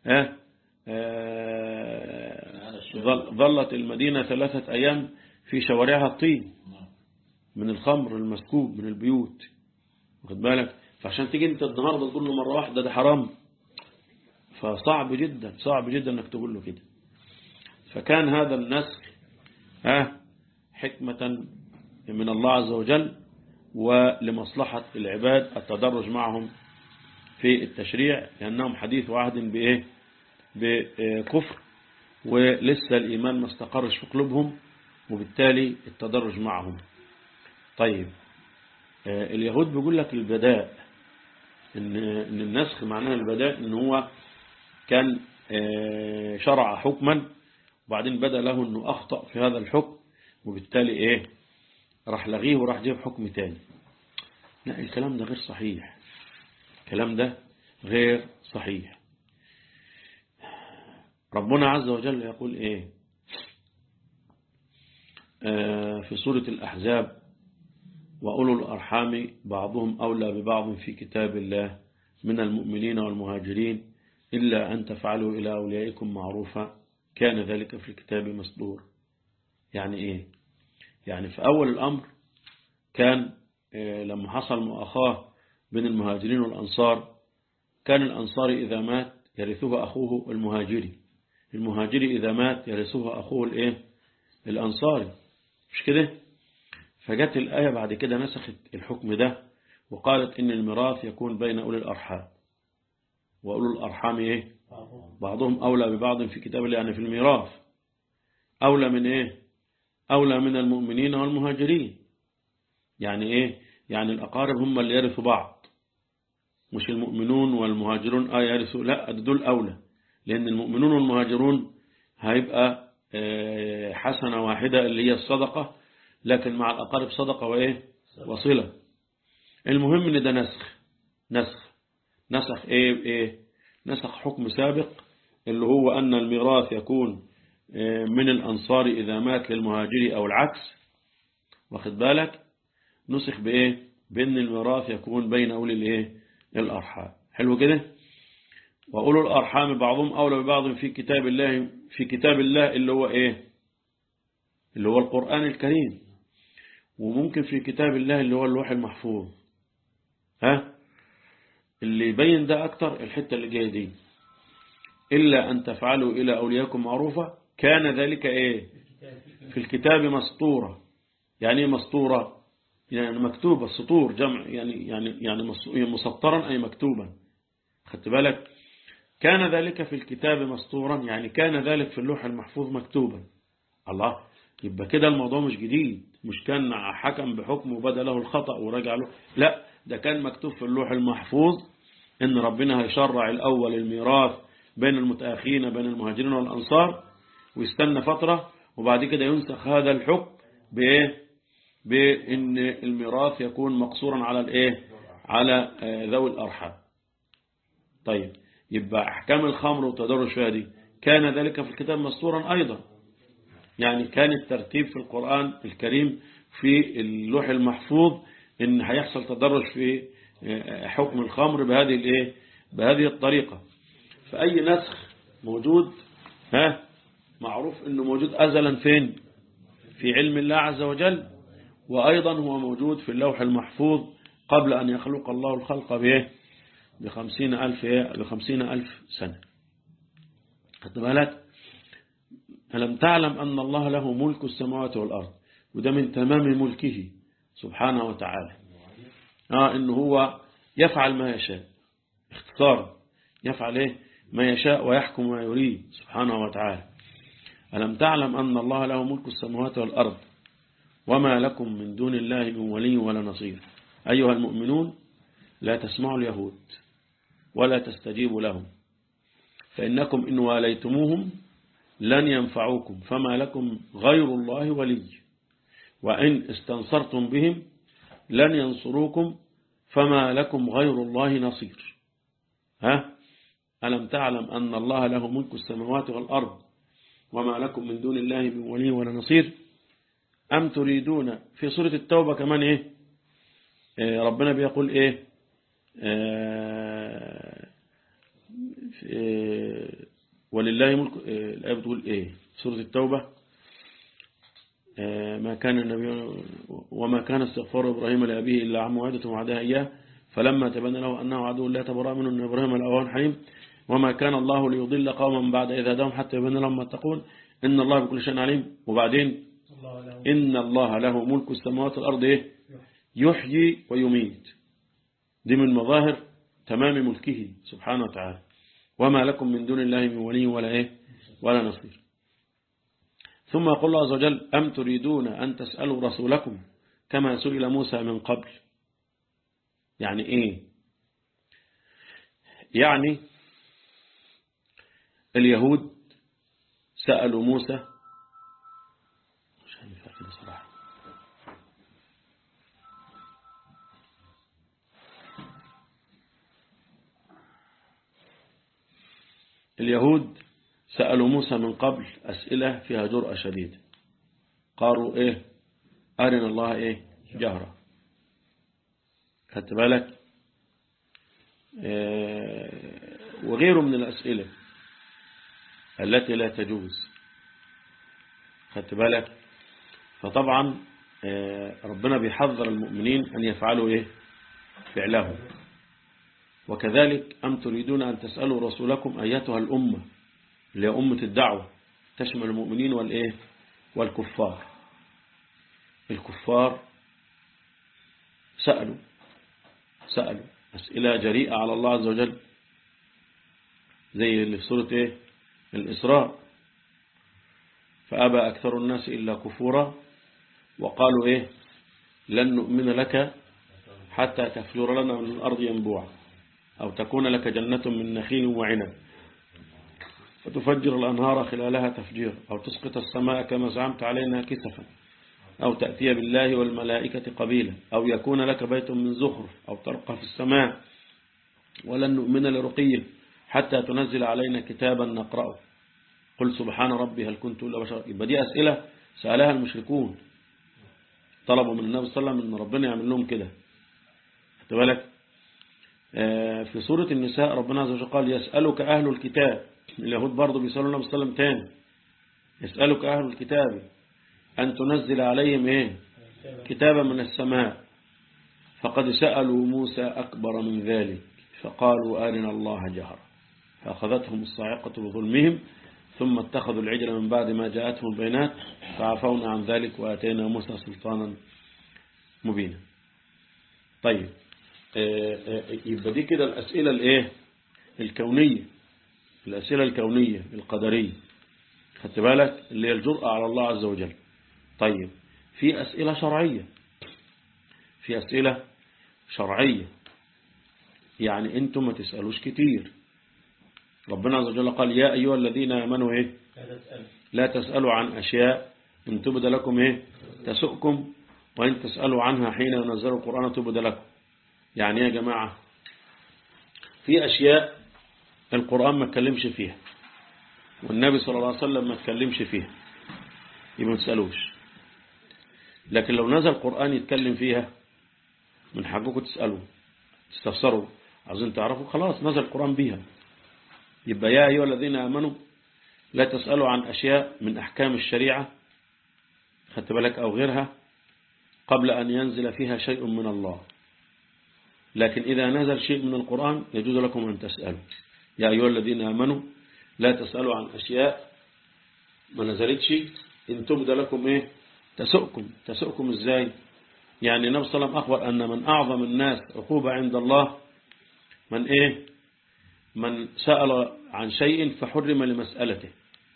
ظلت المدينة ثلاثة أيام في شوارعها الطين من الخمر المسكوب من البيوت واخد بالك فعشان تيجي انت النهاردة تقول له مرة واحدة ده حرام فصعب جدا صعب جدا انك تقول له كده فكان هذا النسخ ها حكمة من الله عز وجل ولمصلحة العباد التدرج معهم في التشريع لأنهم حديث عهد بإيه بكفر ولسه الإيمان ما استقرش في قلوبهم وبالتالي التدرج معهم طيب اليهود بيقول لك البداء إن, إن النسخ معناها البداء إن هو كان شرع حكما وبعدين بدأ له أنه أخطأ في هذا الحكم وبالتالي إيه راح لغيه وراح جيب حكم تاني لا الكلام ده غير صحيح الكلام ده غير صحيح ربنا عز وجل يقول إيه آه في سورة الأحزاب وأولو الأرحام بعضهم أولى ببعض في كتاب الله من المؤمنين والمهاجرين إلا أن تفعلوا إلى أوليائكم معروفا كان ذلك في الكتاب مسطور يعني إيه يعني في أول الأمر كان لما حصل مؤاخاة بين المهاجرين والأنصار كان الأنصاري إذا مات يرثه أخوه المهاجري المهاجري إذا مات يرثه أخوه الإيه الأنصاري مش كده فجت الآية بعد كده نسخت الحكم ده وقالت إن الميراث يكون بين أولي الأرحام وأولو الأرحام إيه بعضهم أولى ببعض في كتاب الله يعني في الميراث أولى من إيه أولى من المؤمنين والمهاجرين يعني إيه يعني الأقارب هم اللي يرثوا بعض مش المؤمنون والمهاجرون آه يرثوا لا دول أولى لأن المؤمنون والمهاجرون هيبقى حسنة واحدة اللي هي الصدقة لكن مع الأقارب صدقة وإيه وصلة المهم إن ده نسخ نسخ نسخ إيه بإيه نسخ حكم سابق اللي هو أن الميراث يكون من الأنصار إذا مات للمهاجر أو العكس واخد بالك نسخ بإيه بأن الميراث يكون بين أولي الإيه الأرحام حلو كده وأولو الأرحام بعضهم أولى ببعض في كتاب الله في كتاب الله اللي هو إيه اللي هو القرآن الكريم وممكن في كتاب الله اللي هو اللوح المحفوظ ها اللي يبين ده أكتر الحتة اللي جاية دي إلا أن تفعلوا إلى أولياكم معروفة كان ذلك إيه في الكتاب مسطورة يعني إيه مسطورة يعني مكتوبة السطور جمع يعني يعني يعني مسطرا أي مكتوبا خدت بالك كان ذلك في الكتاب مسطورا يعني كان ذلك في اللوح المحفوظ مكتوبا الله يبقى كده الموضوع مش جديد مش كان حكم بحكم وبدا له الخطأ ورجع له لا ده كان مكتوب في اللوح المحفوظ ان ربنا هيشرع الأول الميراث بين المتأخين بين المهاجرين والأنصار ويستنى فترة وبعد كده ينسخ هذا الحكم بإيه بأن الميراث يكون مقصورا على الإيه على ذوي الأرحام طيب يبقى أحكام الخمر وتدرج فيها دي كان ذلك في الكتاب مسطورا أيضا يعني كان الترتيب في القرآن الكريم في اللوح المحفوظ ان هيحصل تدرج في حكم الخمر بهذه الايه بهذه الطريقة فأي نسخ موجود ها معروف انه موجود أزلا فين في علم الله عز وجل وأيضا هو موجود في اللوح المحفوظ قبل أن يخلق الله الخلق به بخمسين ألف, بخمسين ألف سنة خدت بالك ألم تعلم أن الله له ملك السماوات والأرض وده من تمام ملكه سبحانه وتعالى آه إنه هو يفعل ما يشاء اختصار يفعل إيه ما يشاء ويحكم ما يريد سبحانه وتعالى ألم تعلم أن الله له ملك السماوات والأرض وما لكم من دون الله من ولي ولا نصير أيها المؤمنون لا تسمعوا اليهود ولا تستجيبوا لهم فإنكم إن واليتموهم لن ينفعوكم فما لكم غير الله ولي وإن استنصرتم بهم لن ينصروكم فما لكم غير الله نصير ها ألم تعلم أن الله له ملك السماوات والأرض وما لكم من دون الله من ولي ولا نصير أم تريدون في سورة التوبة كمان إيه, إيه ربنا بيقول إيه, إيه ولله ملك إيه الآية بتقول إيه سورة التوبة ما كان النبي وما كان استغفار إبراهيم لأبيه إلا عن موعدة وعدها إياه فلما تبين له أنه عدو لا تبرأ منه أن إبراهيم الأوان حليم وما كان الله ليضل قوما بعد إذا هداهم حتى يبين لهم ما تقول إن الله بكل شيء عليم وبعدين إن الله له ملك السماوات والأرض إيه يحيي ويميت دي من مظاهر تمام ملكه سبحانه وتعالى وما لكم من دون الله من ولي ولا إيه ولا نصير ثم يقول الله عز وجل أم تريدون أن تسألوا رسولكم كما سئل موسى من قبل يعني إيه يعني اليهود سألوا موسى صراحة اليهود سألوا موسى من قبل أسئلة فيها جرأة شديدة قالوا إيه أرنا الله إيه جهرة خدت بالك إيه وغيره من الأسئلة التي لا تجوز خدت بالك فطبعا إيه ربنا بيحذر المؤمنين أن يفعلوا إيه فعله وكذلك أم تريدون أن تسألوا رسولكم أيتها الأمة اللي هي أمة الدعوة تشمل المؤمنين والإيه والكفار الكفار سألوا سألوا أسئلة جريئة على الله عز وجل زي اللي في سورة إيه الإسراء فأبى أكثر الناس إلا كفورا وقالوا إيه لن نؤمن لك حتى تفجر لنا من الأرض ينبوعا أو تكون لك جنة من نخيل وعنب فتفجر الأنهار خلالها تفجير أو تسقط السماء كما زعمت علينا كسفا أو تأتي بالله والملائكة قبيلا أو يكون لك بيت من زخرف أو ترقى في السماء ولن نؤمن لرقيه حتى تنزل علينا كتابا نقرأه قل سبحان ربي هل كنت إلا بشر يبقى دي أسئلة سألها المشركون طلبوا من النبي صلى الله عليه وسلم ان ربنا يعمل لهم كده خدت بالك آه، في سورة النساء ربنا عز وجل قال يسألك أهل الكتاب اليهود برضه بيسألوا النبي صلى الله عليه وسلم تاني يسألك أهل الكتاب أن تنزل عليهم إيه كتابا من السماء فقد سألوا موسى أكبر من ذلك فقالوا آرنا الله جهرا فأخذتهم الصاعقة بظلمهم ثم اتخذوا العجل من بعد ما جاءتهم البينات فعفونا عن ذلك وآتينا موسى سلطانا مبينا طيب آه، آه، يبقى دي كده الأسئلة الإيه الكونية الأسئلة الكونية القدرية خدت بالك اللي هي الجرأة على الله عز وجل طيب في أسئلة شرعية في أسئلة شرعية يعني أنتم ما تسألوش كتير ربنا عز وجل قال يا أيها الذين آمنوا إيه لا تسألوا عن أشياء إن تبد لكم إيه تسؤكم وإن تسألوا عنها حين ينزل القرآن تبد لكم يعني يا جماعة في أشياء القرآن ما اتكلمش فيها والنبي صلى الله عليه وسلم ما اتكلمش فيها يبقى ما تسألوش لكن لو نزل القرآن يتكلم فيها من حقكم تسألوا تستفسروا عاوزين تعرفوا خلاص نزل القرآن بيها يبقى يا أيها الذين آمنوا لا تسألوا عن أشياء من أحكام الشريعة خدت بالك أو غيرها قبل أن ينزل فيها شيء من الله لكن إذا نزل شيء من القرآن يجوز لكم أن تسألوا يا أيها الذين آمنوا لا تسألوا عن أشياء ما نزلتش إن تبدى لكم إيه تسؤكم تسؤكم إزاي يعني النبي صلى الله عليه وسلم أخبر أن من أعظم الناس عقوبة عند الله من إيه من سأل عن شيء فحرم لمسألته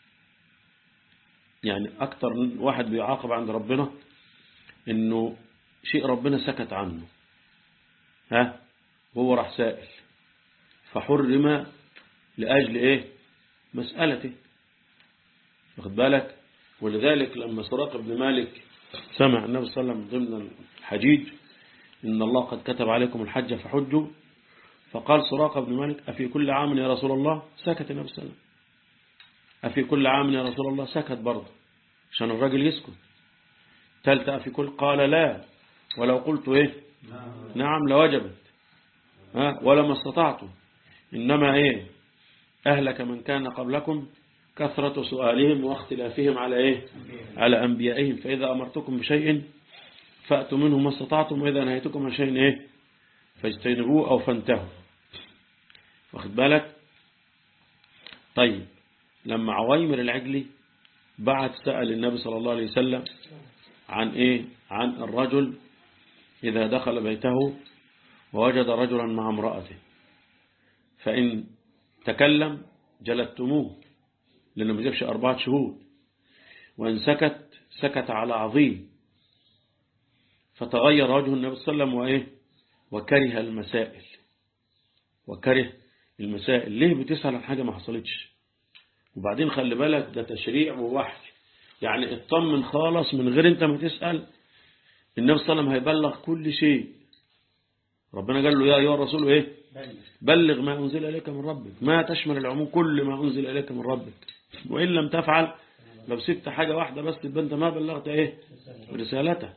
يعني أكتر واحد بيعاقب عند ربنا إنه شيء ربنا سكت عنه ها وهو راح سائل فحرم لأجل إيه مسألته واخد بالك ولذلك لما سراق بن مالك سمع النبي صلى الله عليه وسلم ضمن الحجيج إن الله قد كتب عليكم الحج فحجوا فقال سراقة بن مالك أفي كل عام يا رسول الله سكت النبي صلى الله عليه وسلم أفي كل عام يا رسول الله سكت برضه عشان الراجل يسكت ثالثة أفي كل قال لا ولو قلت إيه نعم لوجبت ها ولا ما استطعتم إنما إيه أهلك من كان قبلكم كثرة سؤالهم واختلافهم على إيه على أنبيائهم فإذا أمرتكم بشيء فأتوا منه ما استطعتم وإذا نهيتكم عن شيء إيه فاجتنبوه أو فانتهوا واخد بالك طيب لما عويمر العجلي بعد سأل النبي صلى الله عليه وسلم عن إيه عن الرجل إذا دخل بيته ووجد رجلا مع امرأته فإن تكلم جلدتموه لأنه ما جابش أربعة شهود وإن سكت سكت على عظيم فتغير وجه النبي صلى الله عليه وسلم وإيه وكره المسائل وكره المسائل ليه بتسأل عن حاجة ما حصلتش وبعدين خلي بالك ده تشريع ووحي يعني اطمن خالص من غير انت ما تسأل النبي صلى الله عليه وسلم هيبلغ كل شيء ربنا قال له يا أيها الرسول إيه بلغ ما أنزل إليك من ربك ما تشمل العموم كل ما أنزل إليك من ربك وإن لم تفعل لو سبت حاجة واحدة بس تبقى أنت ما بلغت إيه رسالته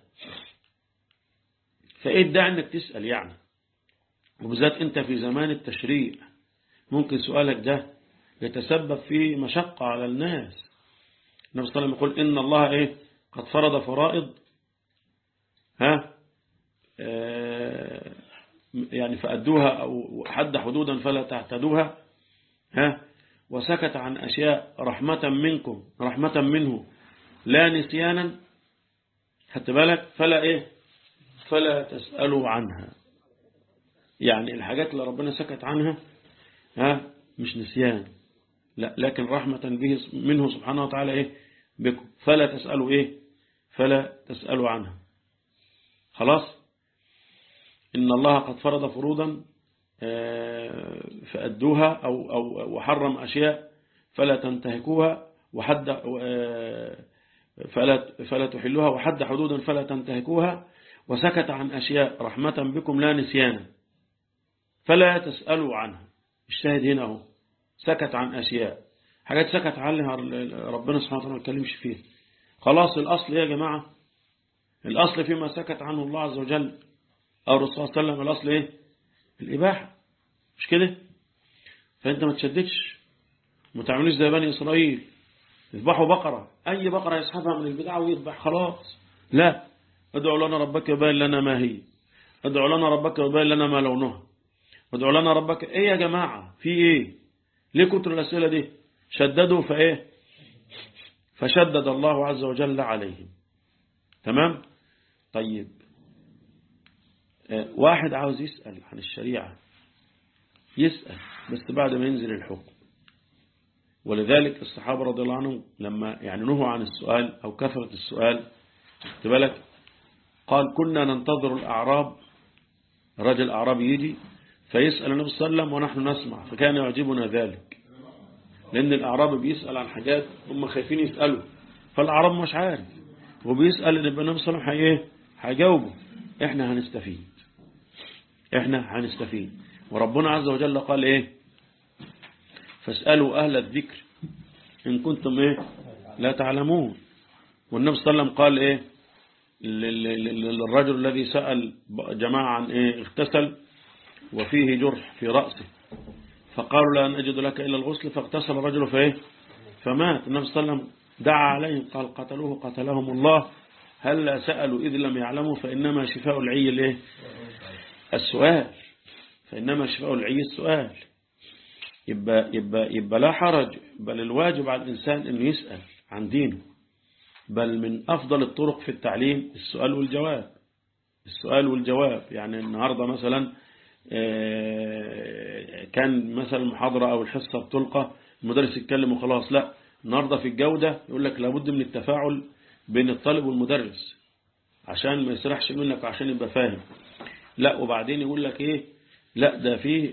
فإيه الداعي أنك تسأل يعني وبالذات أنت في زمان التشريع ممكن سؤالك ده يتسبب في مشقة على الناس النبي صلى الله عليه وسلم يقول إن الله إيه قد فرض فرائض ها آه يعني فأدوها أو حد حدودا فلا تعتدوها ها وسكت عن أشياء رحمة منكم رحمة منه لا نسيانا حتى بالك فلا إيه فلا تسألوا عنها يعني الحاجات اللي ربنا سكت عنها ها مش نسيان لا لكن رحمة به منه سبحانه وتعالى إيه بكم فلا تسألوا إيه فلا تسألوا عنها خلاص إن الله قد فرض فروضا فأدوها أو, أو وحرم أشياء فلا تنتهكوها وحد فلا, فلا تحلوها وحد حدودا فلا تنتهكوها وسكت عن أشياء رحمة بكم لا نسيانا فلا تسألوا عنها الشاهد هنا هو سكت عن أشياء حاجات سكت عنها ربنا سبحانه وتعالى ما يتكلمش فيها خلاص الأصل يا جماعة الأصل فيما سكت عنه الله عز وجل أو الرسول صلى الله عليه وسلم الأصل إيه الإباحة مش كده فأنت ما تشددش ما تعملوش زي بني إسرائيل يذبحوا بقرة أي بقرة يسحبها من البدعة ويذبح خلاص لا ادعوا لنا ربك يبين لنا ما هي ادعوا لنا ربك يبين لنا ما لونها ادعوا لنا ربك ايه يا جماعة في ايه ليه كتر الأسئلة دي شددوا فايه فشدد الله عز وجل عليهم تمام طيب واحد عاوز يسأل عن الشريعة يسأل بس بعد ما ينزل الحكم ولذلك الصحابة رضي الله عنهم لما يعني نهوا عن السؤال أو كثرة السؤال بالك قال كنا ننتظر الأعراب رجل أعرابي يجي فيسأل النبي صلى الله عليه وسلم ونحن نسمع فكان يعجبنا ذلك لأن الأعراب بيسأل عن حاجات هم خايفين يسألوا فالأعراب مش عارف وبيسأل النبي صلى الله عليه وسلم ايه هيجاوبه احنا هنستفيد احنا هنستفيد وربنا عز وجل قال ايه فاسألوا أهل الذكر إن كنتم ايه لا تعلمون والنبي صلى الله عليه وسلم قال ايه للرجل الذي سأل جماعة عن ايه اغتسل وفيه جرح في رأسه فقالوا لا نجد لك إلا الغسل فاغتسل الرجل فايه فمات النبي صلى الله عليه وسلم دعا عليهم قال قتلوه قتلهم الله هل لا سألوا إذ لم يعلموا فإنما شفاء العي الايه السؤال فإنما شفاء العي السؤال يبقى, يبقى, يبقى لا حرج بل الواجب على الإنسان أنه يسأل عن دينه بل من أفضل الطرق في التعليم السؤال والجواب السؤال والجواب يعني النهاردة مثلا كان مثلا المحاضرة أو الحصة بتلقى المدرس يتكلم وخلاص لا النهاردة في الجودة يقول لك لابد من التفاعل بين الطالب والمدرس عشان ما يسرحش منك وعشان يبقى فاهم لا وبعدين يقول لك ايه لا ده فيه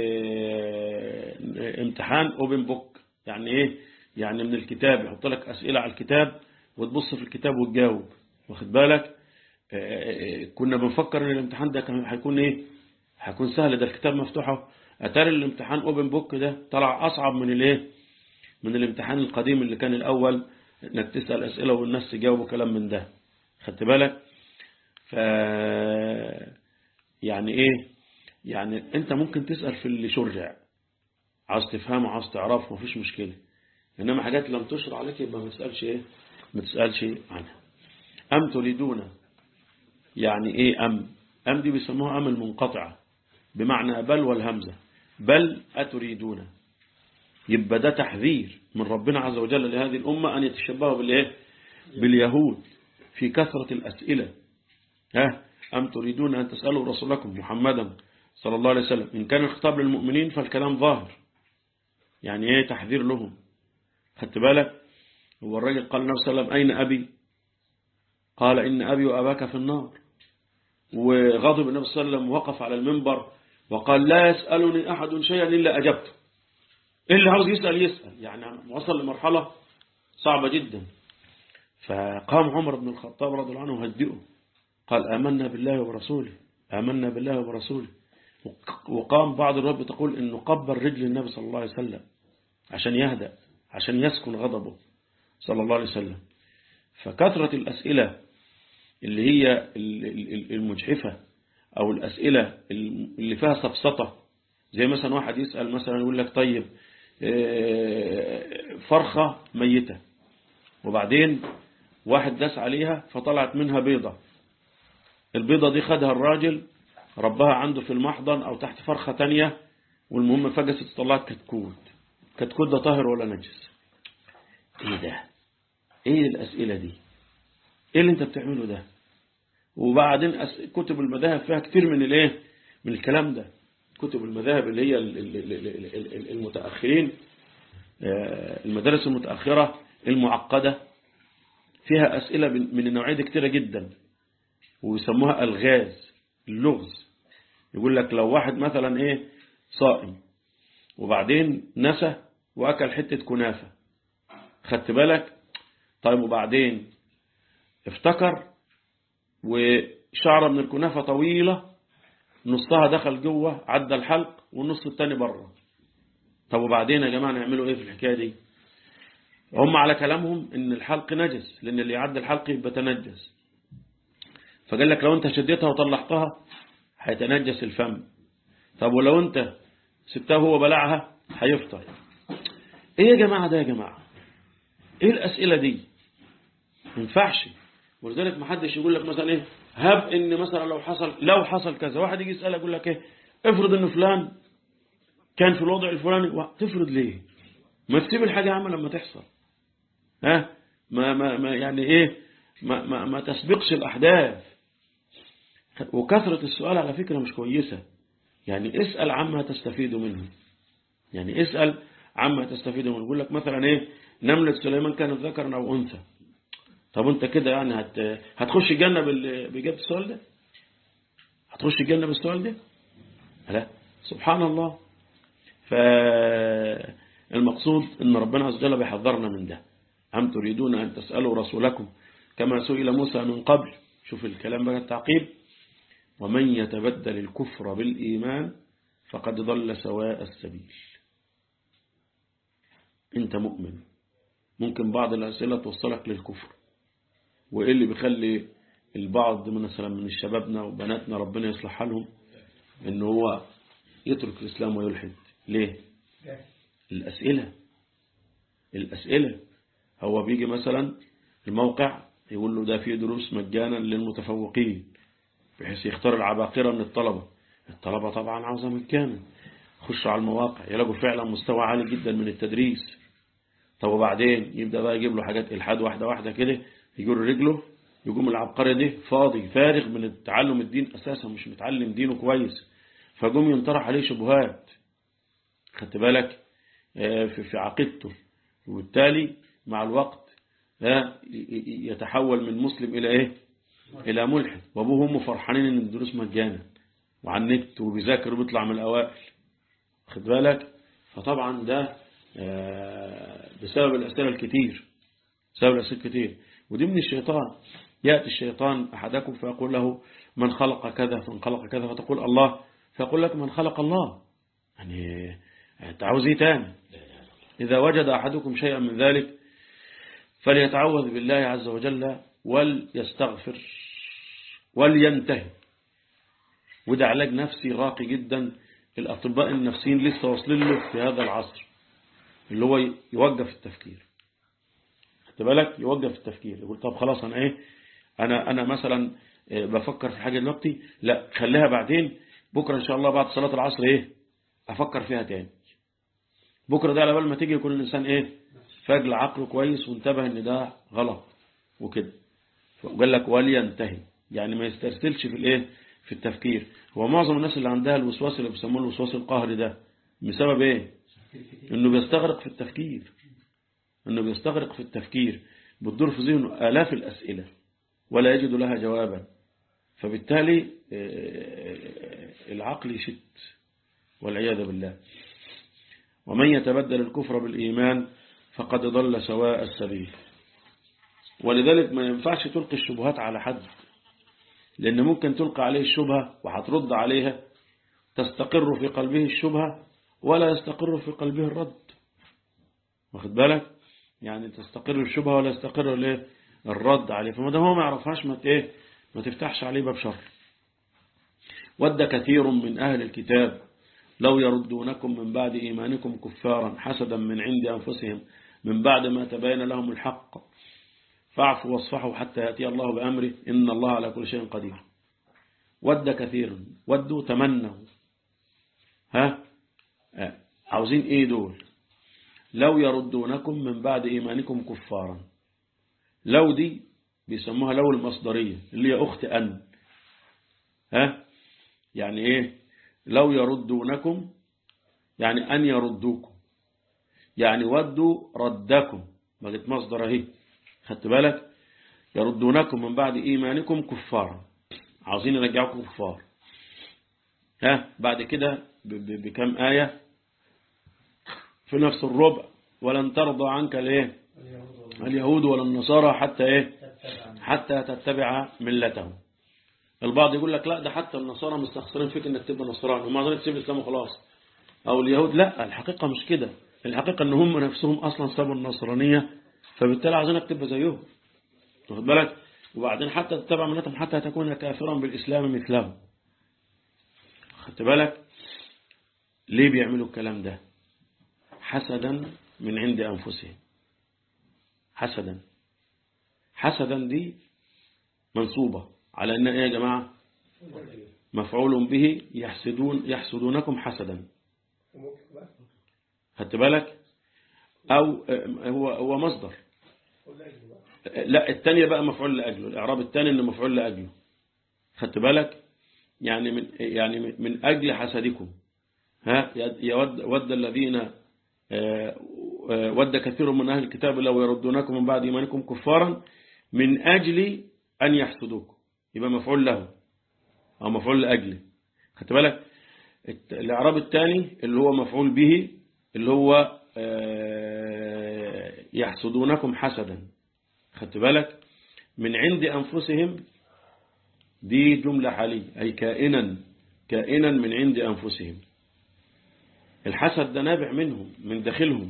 اه امتحان اوبن بوك يعني ايه يعني من الكتاب يحط لك اسئلة على الكتاب وتبص في الكتاب وتجاوب واخد بالك اه كنا بنفكر ان الامتحان ده كان هيكون ايه هيكون سهل ده الكتاب مفتوحه اتاري الامتحان اوبن بوك ده طلع اصعب من الايه من الامتحان القديم اللي كان الاول انك تسأل اسئلة والناس تجاوبوا كلام من ده خدت بالك ف يعني ايه يعني انت ممكن تسأل في اللي شرع عاوز تفهمه عاوز تعرفه مفيش مشكلة انما حاجات لم تشرع عليك يبقى ما تسألش ايه ما تسألش عنها ام تريدون يعني ايه ام ام دي بيسموها ام المنقطعة بمعنى بل والهمزة بل أتريدون يبقى ده تحذير من ربنا عز وجل لهذه الأمة أن يتشبهوا بالإيه باليهود في كثرة الأسئلة ها أم تريدون أن تسألوا رسولكم محمدا صلى الله عليه وسلم إن كان الخطاب للمؤمنين فالكلام ظاهر يعني إيه تحذير لهم خدت بالك هو الرجل قال النبي صلى الله عليه وسلم أين أبي قال إن أبي وأباك في النار وغضب النبي صلى الله عليه وسلم وقف على المنبر وقال لا يسألني أحد شيئا إلا أجبته اللي عاوز يسأل يسأل يعني وصل لمرحلة صعبة جدا فقام عمر بن الخطاب رضي الله عنه هدئه قال آمنا بالله وبرسوله آمنا بالله وبرسوله وقام بعض الرب تقول إنه قبل رجل النبي صلى الله عليه وسلم عشان يهدأ عشان يسكن غضبه صلى الله عليه وسلم فكثرة الأسئلة اللي هي المجحفة أو الأسئلة اللي فيها سفسطة زي مثلا واحد يسأل مثلا يقول لك طيب فرخة ميتة وبعدين واحد داس عليها فطلعت منها بيضة البيضة دي خدها الراجل ربها عنده في المحضن أو تحت فرخة تانية والمهم فجست طلعت كتكوت كتكوت ده طاهر ولا نجس ايه ده ايه الأسئلة دي ايه اللي انت بتعمله ده وبعدين أس... كتب المذاهب فيها كتير من الايه من الكلام ده كتب المذاهب اللي هي المتأخرين المدارس المتأخرة المعقدة فيها أسئلة من النوعية دي كتيرة جدا ويسموها الغاز اللغز يقول لك لو واحد مثلا ايه صائم وبعدين نسى وأكل حتة كنافة خدت بالك طيب وبعدين افتكر وشعرة من الكنافة طويلة نصها دخل جوه عدى الحلق والنص التاني بره طب وبعدين يا جماعة نعملوا ايه في الحكاية دي هم على كلامهم ان الحلق نجس لان اللي يعدي الحلق يبقى تنجس فقال لك لو انت شديتها وطلعتها هيتنجس الفم طب ولو انت سبتها هو بلعها هيفطر ايه يا جماعة ده يا جماعة ايه الاسئلة دي ما ينفعش ولذلك ما حدش يقول لك مثلا ايه هب ان مثلا لو حصل لو حصل كذا واحد يجي يسألك يقول لك ايه افرض ان فلان كان في الوضع الفلاني تفرض ليه ما تسيب الحاجة عامة لما تحصل ها ما ما ما يعني ايه ما ما ما تسبقش الاحداث وكثرة السؤال على فكرة مش كويسة يعني اسأل عما تستفيد منه يعني اسأل عما تستفيد منه يقول لك مثلا ايه نملة سليمان كانت ذكرا او انثى طب انت كده يعني هت هتخش الجنة بال- بإجابة السؤال ده هتخش الجنة بالسؤال ده لا سبحان الله فالمقصود ان ربنا عز وجل بيحذرنا من ده أم تريدون أن تسألوا رسولكم كما سئل موسى من قبل شوف الكلام بقى التعقيب ومن يتبدل الكفر بالإيمان فقد ضل سواء السبيل انت مؤمن ممكن بعض الأسئلة توصلك للكفر وإيه اللي بيخلي البعض من مثلا من شبابنا وبناتنا ربنا يصلح حالهم ان هو يترك الإسلام ويلحد ليه الأسئلة الأسئلة هو بيجي مثلا الموقع يقول له ده فيه دروس مجانا للمتفوقين بحيث يختار العباقرة من الطلبة الطلبة طبعا عاوزة مجانا خشوا على المواقع يلاقوا فعلا مستوى عالي جدا من التدريس طب وبعدين يبدأ بقى يجيب له حاجات إلحاد واحدة واحدة كده يجر رجله يقوم العبقري ده فاضي فارغ من التعلم الدين أساسا مش متعلم دينه كويس فقوم ينطرح عليه شبهات خدت بالك آه، في في عقيدته وبالتالي مع الوقت آه، يتحول من مسلم إلى إيه إلى ملحد وأبوه وأمه فرحانين إن الدروس مجانا وعلى النت وبيذاكر وبيطلع من الأوائل خد بالك فطبعا ده آه، بسبب الأسئلة الكتير بسبب الأسئلة الكتير ودي من الشيطان يأتي الشيطان أحدكم فيقول له من خلق كذا من خلق كذا فتقول الله فيقول لك من خلق الله يعني انت عاوز ايه تاني إذا وجد أحدكم شيئا من ذلك فليتعوذ بالله عز وجل وليستغفر ولينتهي وده علاج نفسي راقي جدا الأطباء النفسيين لسه واصلين له في هذا العصر اللي هو يوقف التفكير خدت بالك يوقف التفكير يقول طب خلاص أنا إيه أنا أنا مثلا إيه، بفكر في حاجة دلوقتي لا خليها بعدين بكرة إن شاء الله بعد صلاة العصر إيه أفكر فيها تاني بكرة ده على بال ما تيجي يكون الإنسان إيه فاجل عقله كويس وانتبه إن ده غلط وكده وقال لك ولينتهي يعني ما يسترسلش في الإيه في التفكير هو معظم الناس اللي عندها الوسواس اللي بيسموه الوسواس القهري ده بسبب إيه إنه بيستغرق في التفكير إنه بيستغرق في التفكير بتدور في ذهنه آلاف الأسئلة ولا يجد لها جوابا فبالتالي آه، العقل يشت والعياذ بالله ومن يتبدل الكفر بالإيمان فقد ضل سواء السبيل ولذلك ما ينفعش تلقي الشبهات على حد لأن ممكن تلقى عليه الشبهة وهترد عليها تستقر في قلبه الشبهة ولا يستقر في قلبه الرد واخد بالك يعني تستقر الشبهة ولا يستقر الايه الرد عليه فما دام هو ما يعرفهاش ما ايه ما تفتحش عليه باب شر ود كثير من أهل الكتاب لو يردونكم من بعد إيمانكم كفارا حسدا من عند أنفسهم من بعد ما تبين لهم الحق فاعفوا واصفحوا حتى يأتي الله بأمره إن الله على كل شيء قدير ود كثير ودوا تمنوا ها آه. عاوزين ايه دول لو يردونكم من بعد إيمانكم كفارا لو دي بيسموها لو المصدرية اللي هي أخت أن ها يعني ايه لو يردونكم يعني أن يردوكم يعني ودوا ردكم بقت مصدر اهي خدت بالك يردونكم من بعد إيمانكم كفارا عاوزين يرجعوكم كفار ها بعد كده بكم آية في نفس الربع ولن ترضى عنك الايه اليهود ولا النصارى حتى ايه حتى تتبع ملتهم البعض يقول لك لا ده حتى النصارى مستخسرين فيك انك تبقى نصراني وما عايزين تسيب الاسلام وخلاص او اليهود لا الحقيقة مش كده الحقيقة ان هم نفسهم اصلا سابوا النصرانية فبالتالي عايزينك تبقى زيهم واخد بالك وبعدين حتى تتبع ملتهم حتى تكون كافرا بالإسلام مثلهم خدت بالك ليه بيعملوا الكلام ده حسدا من عند أنفسهم حسدا حسدا دي منصوبة على أن إيه يا جماعة مفعول به يحسدون يحسدونكم حسدا خدت بالك أو هو هو مصدر لا الثانية بقى مفعول لأجله الإعراب الثاني إنه مفعول لأجله خدت بالك يعني من يعني من أجل حسدكم ها يود ود الذين ود كثير من أهل الكتاب لو يردونكم من بعد إيمانكم كفارا من أجل أن يحسدوكم يبقى مفعول له أو مفعول لأجله خدت بالك الإعراب الثاني اللي هو مفعول به اللي هو يحسدونكم حسدا خدت بالك من عند أنفسهم دي جملة حالية أي كائنا كائنا من عند أنفسهم الحسد ده نابع منهم من داخلهم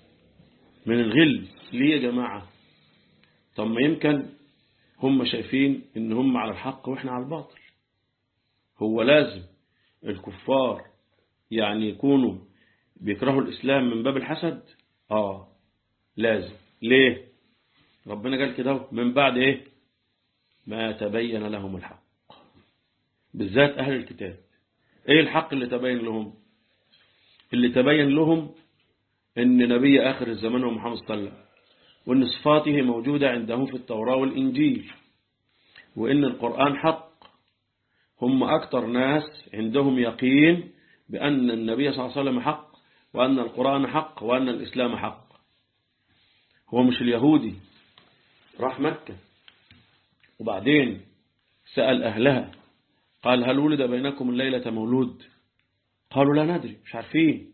من الغل ليه يا جماعة طب ما يمكن هم شايفين ان هم على الحق واحنا على الباطل هو لازم الكفار يعني يكونوا بيكرهوا الإسلام من باب الحسد آه لازم ليه ربنا قال كده من بعد إيه ما تبين لهم الحق بالذات أهل الكتاب إيه الحق اللي تبين لهم اللي تبين لهم أن نبي آخر الزمان هو محمد صلى الله عليه وسلم وأن صفاته موجودة عندهم في التوراة والإنجيل وأن القرآن حق هم أكثر ناس عندهم يقين بأن النبي صلى الله عليه وسلم حق وأن القرآن حق وأن الإسلام حق هو مش اليهودي راح مكة وبعدين سأل أهلها قال هل ولد بينكم الليلة مولود قالوا لا ندري مش عارفين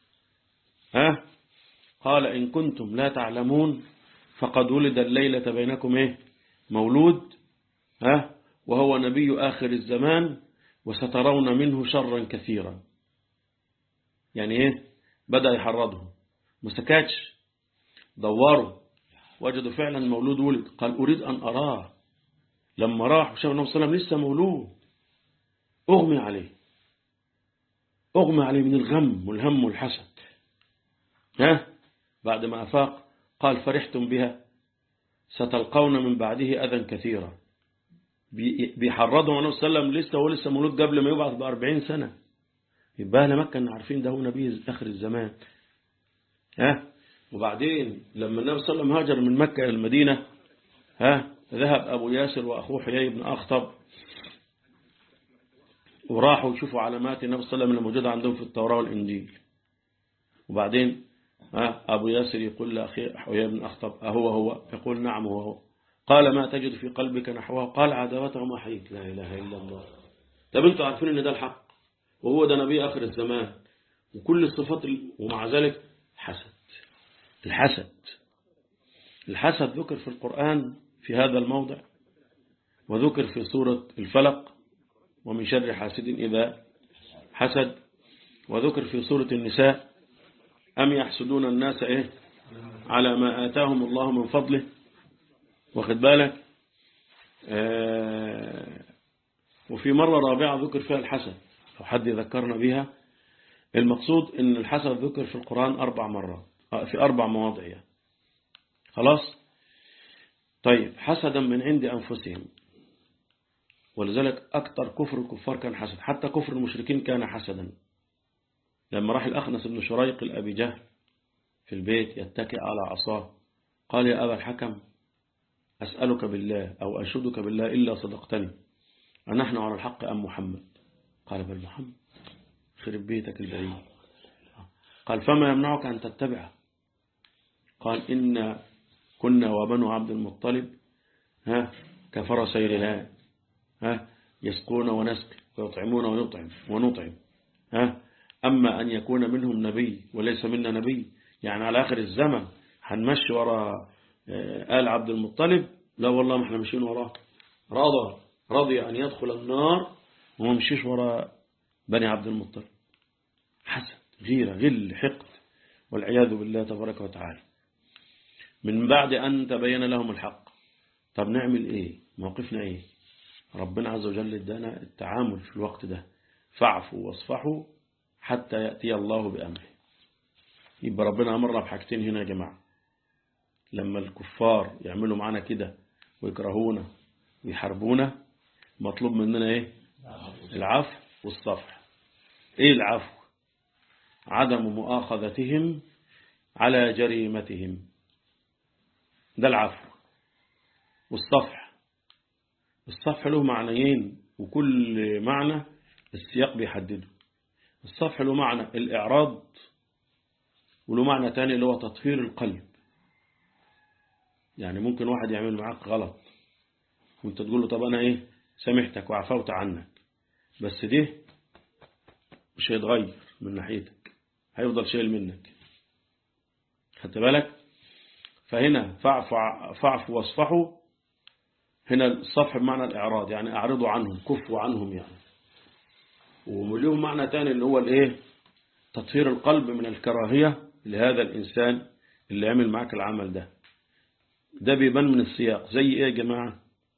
ها قال إن كنتم لا تعلمون فقد ولد الليلة بينكم إيه مولود ها وهو نبي آخر الزمان وسترون منه شرا كثيرا يعني إيه بدأ يحرضهم مسكاتش دوروا وجدوا فعلا مولود ولد قال أريد أن أراه لما راح وشاف النبي صلى الله عليه وسلم لسه مولود أغمي عليه أغمي عليه من الغم والهم والحسد ها بعد ما أفاق قال فرحتم بها ستلقون من بعده أذى كثيرا بيحرضوا النبي صلى الله عليه وسلم لسه هو لسه مولود قبل ما يبعث بأربعين سنة يبقى أهل مكة عارفين ده هو نبي آخر الزمان ها وبعدين لما النبي صلى الله عليه وسلم هاجر من مكة إلى المدينة ها ذهب أبو ياسر وأخوه حيي بن أخطب وراحوا يشوفوا علامات النبي صلى الله عليه وسلم الموجودة عندهم في التوراة والإنجيل وبعدين ها أبو ياسر يقول لأخي حيي بن أخطب أهو هو يقول نعم هو هو قال ما تجد في قلبك نحوه قال عداوته ما حييت لا إله إلا الله طب انتوا عارفين ان ده الحق وهو ده نبي آخر الزمان وكل الصفات ومع ذلك حسد الحسد الحسد ذكر في القرآن في هذا الموضع وذكر في سورة الفلق ومن شر حاسد إذا حسد وذكر في سورة النساء أم يحسدون الناس إيه على ما آتاهم الله من فضله واخد بالك آه وفي مرة رابعة ذكر فيها الحسد لو حد يذكرنا بها المقصود ان الحسد ذكر في القرآن أربع مرات في أربع مواضع يعني. خلاص طيب حسدا من عند أنفسهم ولذلك أكثر كفر الكفار كان حسد حتى كفر المشركين كان حسدا لما راح الأخنس بن شريق الأبي جهل في البيت يتكئ على عصاه قال يا أبا الحكم أسألك بالله أو أنشدك بالله إلا صدقتني أنحن على الحق أم محمد قال بل محمد خرب بيتك البعيد قال فما يمنعك أن تتبعه قال إن كنا وبنو عبد المطلب ها كفرسي رهان ها يسقون ونسقي ويطعمون ونطعم ونطعم ها أما أن يكون منهم نبي وليس منا نبي يعني على آخر الزمن هنمشي وراء آل عبد المطلب لا والله ما احنا ماشيين وراه رضى رضي أن يدخل النار وما مشيش وراء بني عبد المطلب حسد غيرة غل حقد والعياذ بالله تبارك وتعالى من بعد أن تبين لهم الحق طب نعمل إيه موقفنا ايه ربنا عز وجل ادانا التعامل في الوقت ده فاعفوا واصفحوا حتى يأتي الله بأمره يبقى ربنا أمرنا بحاجتين هنا يا جماعة لما الكفار يعملوا معانا كده ويكرهونا ويحاربونا مطلوب مننا ايه العفو والصفح ايه العفو عدم مؤاخذتهم على جريمتهم ده العفو والصفح الصفح له معنيين وكل معنى السياق بيحدده الصفح له معنى الإعراض وله معنى تاني اللي هو تطهير القلب يعني ممكن واحد يعمل معاك غلط وانت تقول له طب انا ايه سامحتك وعفوت عنك بس ده مش هيتغير من ناحيتك هيفضل شايل منك خدت بالك فهنا فاعفوا فاعفوا واصفحوا هنا الصفح بمعنى الإعراض يعني أعرضوا عنهم كفوا عنهم يعني وليهم معنى تاني اللي هو الايه تطهير القلب من الكراهية لهذا الإنسان اللي عمل معك العمل ده ده بيبان من السياق زي ايه يا جماعة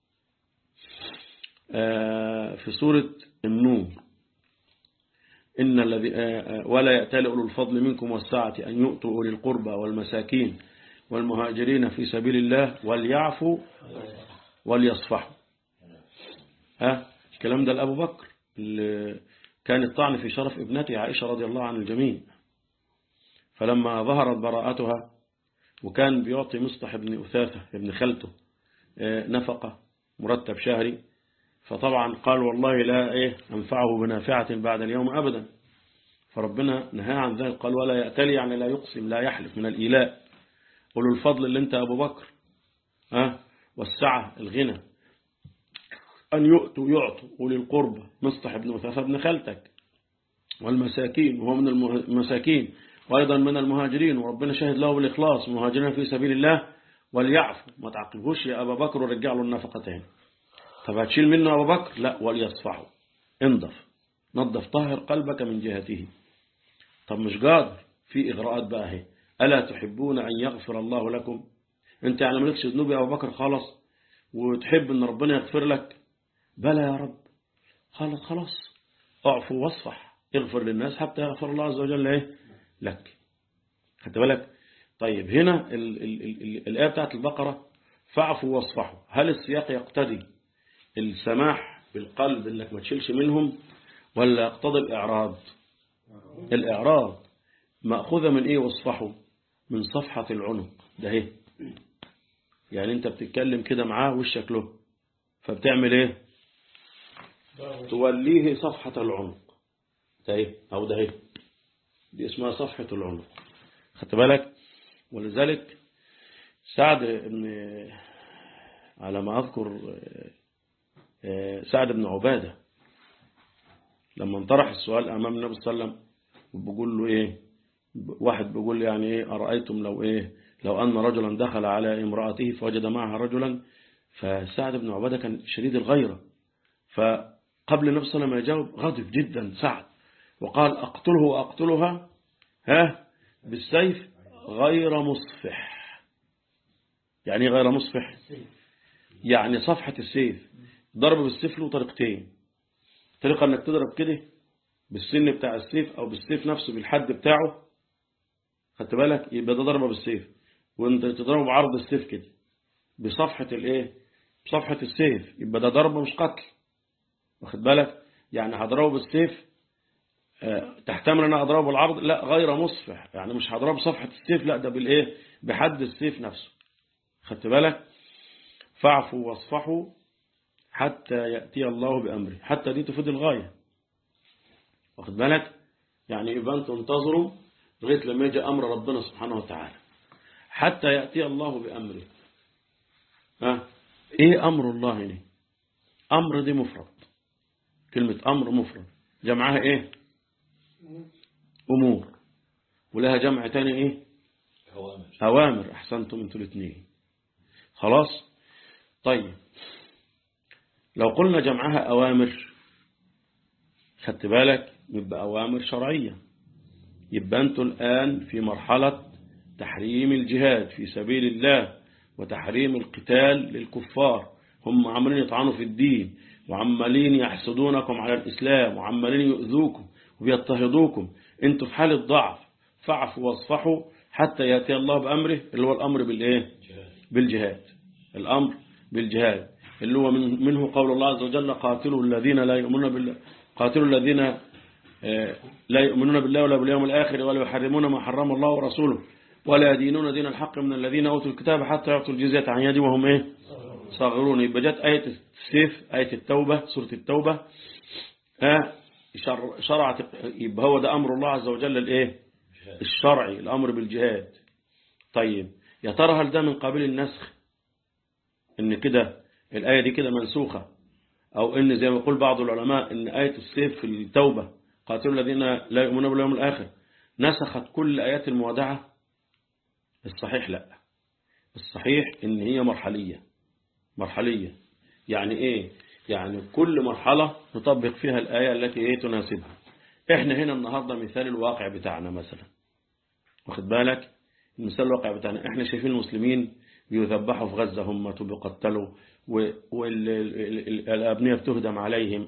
آه في سورة النور إن الذي آه ولا يأتل أولو الفضل منكم والسعة أن يؤتوا أولي القربى والمساكين والمهاجرين في سبيل الله وليعفوا وليصفحوا ها الكلام ده لأبو بكر اللي كان الطعن في شرف ابنته عائشة رضي الله عن الجميع فلما ظهرت براءتها وكان بيعطي مصطح بن أثاثة ابن خالته نفقة مرتب شهري فطبعا قال والله لا إيه أنفعه بنافعة بعد اليوم أبدا فربنا نهى عن ذلك قال ولا يأتلي يعني لا يقسم لا يحلف من الإيلاء قولوا الفضل اللي انت أبو بكر ها والسعة الغنى أن يؤتوا يعطوا أولي القربى مصطح بن مثاثة بن خالتك والمساكين وهو من المساكين وأيضا من المهاجرين وربنا شهد له بالإخلاص مهاجرين في سبيل الله وليعفوا ما تعقبوش يا أبا بكر ورجع له النفقتين طب هتشيل منه أبا بكر لا وليصفحوا انضف نظف طهر قلبك من جهته طب مش قادر في إغراءات بقى اهي ألا تحبون أن يغفر الله لكم انت يعني مالكش ذنوب يا أبو بكر خالص وتحب أن ربنا يغفر لك بلى يا رب قالت خلاص اعفو واصفح اغفر للناس حتى يغفر الله عز وجل ايه لك خدت بالك طيب هنا ال ال ال الآية بتاعت البقرة فاعفوا واصفحوا هل السياق يقتضي السماح بالقلب انك ما تشيلش منهم ولا يقتضي الإعراض الإعراض مأخوذة من ايه واصفحوا من صفحة العنق ده ايه يعني انت بتتكلم كده معاه وشك له فبتعمل ايه توليه صفحة العنق ده ايه او ده ايه دي اسمها صفحة العنق خدت بالك ولذلك سعد بن على ما أذكر سعد بن عبادة لما انطرح السؤال أمام النبي صلى الله عليه وسلم وبيقول له إيه واحد بيقول يعني إيه أرأيتم لو إيه لو أن رجلا دخل على امرأته فوجد معها رجلا فسعد بن عبادة كان شديد الغيرة فقبل النبي صلى الله عليه وسلم يجاوب غضب جدا سعد وقال أقتله وأقتلها ها بالسيف غير مصفح يعني غير مصفح يعني صفحة السيف ضرب بالسيف له طريقتين طريقة انك تضرب كده بالسن بتاع السيف او بالسيف نفسه بالحد بتاعه خدت بالك يبقى ده ضربة بالسيف وانت تضربه بعرض السيف كده بصفحة الايه بصفحة السيف يبقى ده ضربة مش قتل واخد بالك يعني هضربه بالسيف تحتمل ان اضربه بالعرض لا غير مصفح يعني مش هضربه صفحة السيف لا ده بالايه بحد السيف نفسه خدت بالك فاعفوا واصفحوا حتى يأتي الله بأمره حتى دي تفيد الغاية واخد بالك يعني يبقى انتم انتظروا لغاية لما يجي أمر ربنا سبحانه وتعالى حتى يأتي الله بأمره ها ايه أمر الله هنا أمر دي مفرد كلمة أمر مفرد جمعها ايه أمور ولها جمع تاني ايه أوامر أوامر أحسنتم انتوا الاثنين خلاص طيب لو قلنا جمعها أوامر خدت بالك يبقى أوامر شرعية يبقى أنتوا الآن في مرحلة تحريم الجهاد في سبيل الله وتحريم القتال للكفار هم عمالين يطعنوا في الدين وعمالين يحسدونكم على الإسلام وعمالين يؤذوكم وبيضطهدوكم انتوا في حالة ضعف فاعفوا واصفحوا حتى يأتي الله بأمره اللي هو الأمر بالإيه بالجهاد الأمر بالجهاد اللي هو من منه قول الله عز وجل قاتلوا الذين لا يؤمنون بالله قاتلوا الذين آه، لا يؤمنون بالله ولا باليوم الآخر ولا يحرمون ما حرم الله ورسوله ولا يدينون دين الحق من الذين أوتوا الكتاب حتى يعطوا الجزية عن يد وهم إيه صاغرون يبقى جت آية السيف آية التوبة سورة التوبة آه شر- شرعت يبقى هو ده أمر الله عز وجل الإيه الشرعي الأمر بالجهاد طيب يا ترى هل ده من قابل النسخ ان كده الآية دي كده منسوخة أو إن زي ما يقول بعض العلماء إن آية السيف في التوبة قاتلوا الذين لا يؤمنون باليوم الآخر نسخت كل آيات الموادعة الصحيح لا الصحيح إن هي مرحلية مرحلية يعني إيه يعني كل مرحلة نطبق فيها الآية التي إيه تناسبها إحنا هنا النهاردة مثال الواقع بتاعنا مثلا واخد بالك المثال الواقع بتاعنا إحنا شايفين المسلمين بيذبحوا في غزة هم بيقتلوا والأبنية بتهدم عليهم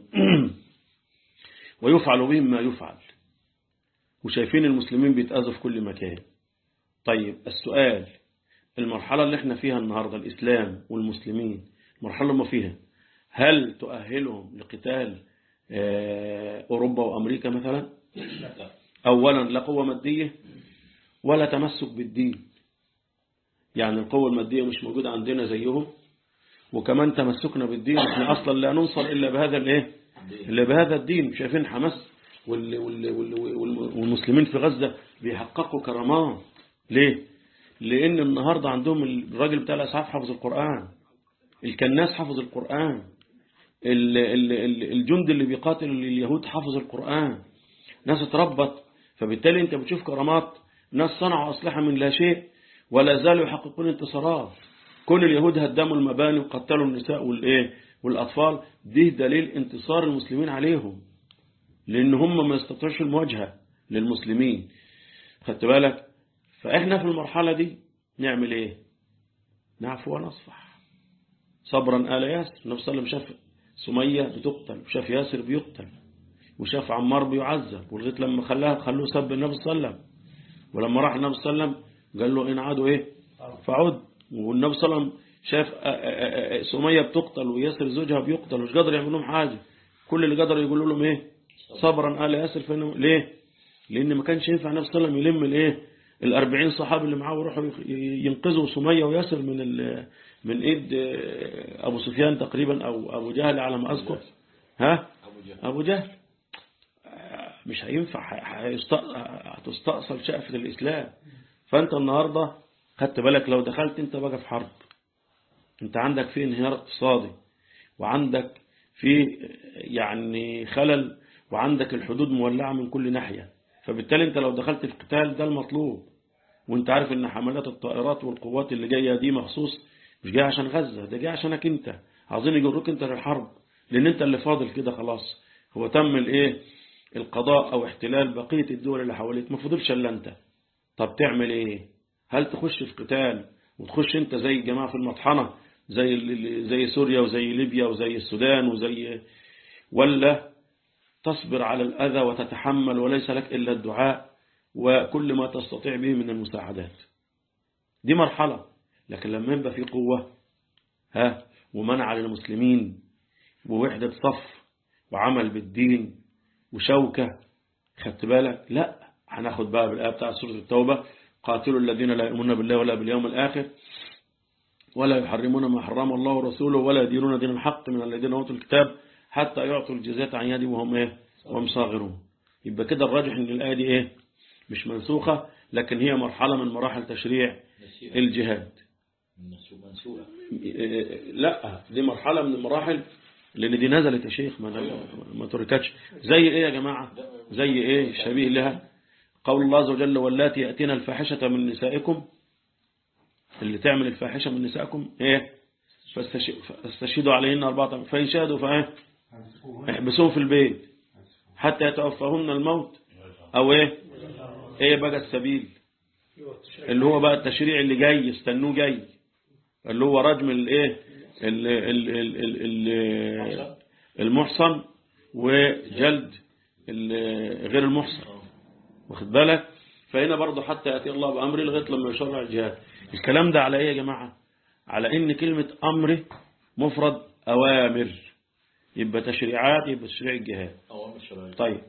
ويفعل بهم ما يفعل وشايفين المسلمين بيتأذوا في كل مكان طيب السؤال المرحلة اللي احنا فيها النهاردة الإسلام والمسلمين المرحلة اللي هم فيها هل تؤهلهم لقتال آه، أوروبا وأمريكا مثلا أولا لا قوة مادية ولا تمسك بالدين يعني القوة المادية مش موجودة عندنا زيهم وكمان تمسكنا بالدين احنا اصلا لا ننصر الا بهذا الايه الا بهذا الدين شايفين حماس وال وال وال وال والمسلمين في غزة بيحققوا كرامات ليه لان النهاردة عندهم الراجل بتاع الاسعاف حافظ القرآن الكناس حافظ القرآن ال- ال- ال- الجند اللي بيقاتل اليهود حافظ القرآن ناس اتربت فبالتالي انت بتشوف كرامات ناس صنعوا أسلحة من لا شيء ولا زالوا يحققون انتصارات كل اليهود هدموا المباني وقتلوا النساء والايه والأطفال ده دليل انتصار المسلمين عليهم لأن هم ما يستطيعوش المواجهة للمسلمين خدت بالك فإحنا في المرحلة دي نعمل إيه نعفو ونصفح صبرا آل ياسر النبي صلى الله عليه وسلم شاف سمية بتقتل وشاف ياسر بيقتل وشاف عمار بيعذب ولغايه لما خلاها خلوه سب النبي صلى الله عليه وسلم ولما راح النبي صلى الله عليه وسلم قال له إن عادوا إيه فعد والنبي صلى الله عليه وسلم شاف سمية بتقتل وياسر زوجها بيقتل مش قادر يعمل لهم حاجة كل اللي قدر يقول لهم إيه صبرا آل ياسر فإنه ليه لأن ما كانش ينفع النبي صلى الله عليه وسلم يلم الإيه الأربعين صحابي اللي معاه ويروحوا ينقذوا سمية وياسر من ال من إيد أبو سفيان تقريبا أو أبو جهل على ما أذكر ها أبو جهل مش هينفع هتستأصل شقفة الإسلام فأنت النهاردة خدت بالك لو دخلت أنت بقى في حرب أنت عندك في انهيار اقتصادي وعندك في يعني خلل وعندك الحدود مولعة من كل ناحية فبالتالي أنت لو دخلت في قتال ده المطلوب وانت عارف ان حملات الطائرات والقوات اللي جاية دي مخصوص مش جاية عشان غزة ده جاية عشانك انت عاوزين يجروك انت للحرب لان انت اللي فاضل كده خلاص هو تم الايه القضاء او احتلال بقية الدول اللي حواليك ما فضلش الا انت طب تعمل ايه هل تخش في قتال وتخش انت زي الجماعة في المطحنة زي زي سوريا وزي ليبيا وزي السودان وزي ولا تصبر على الأذى وتتحمل وليس لك إلا الدعاء وكل ما تستطيع به من المساعدات دي مرحلة لكن لما يبقى في قوة ها ومنع للمسلمين ووحدة صف وعمل بالدين وشوكة خدت بالك لا هناخد بقى بالآية بتاع سورة التوبة قاتلوا الذين لا يؤمنون بالله ولا باليوم الآخر ولا يحرمون ما حرم الله ورسوله ولا يدينون دين الحق من الذين أوتوا الكتاب حتى يعطوا الجزية عن يد وهم إيه وهم صاغرون يبقى كده الراجح ان الآية دي إيه مش منسوخة لكن هي مرحلة من مراحل تشريع الجهاد لا دي مرحلة من المراحل لأن دي نزلت يا شيخ ما, ما تركتش زي إيه يا جماعة زي إيه شبيه لها قول الله عز وجل واللاتي يأتينا الفاحشة من نسائكم اللي تعمل الفاحشة من نسائكم إيه فاستشهدوا عليهن أربعة فإن شهدوا فإيه احبسوهم في البيت حتى يتوفاهن الموت أو إيه إيه بقى السبيل اللي هو بقى التشريع اللي جاي استنوه جاي اللي هو رجم الايه ال- ال- ال- ال- ال- المحصن وجلد ال- غير المحصن واخد بالك فهنا برضه حتى يأتي الله بأمره لغاية لما يشرع الجهاد الكلام ده على ايه يا جماعة على ان كلمة امر مفرد اوامر يبقى تشريعات يبقى تشريع الجهاد أوامر شرعية طيب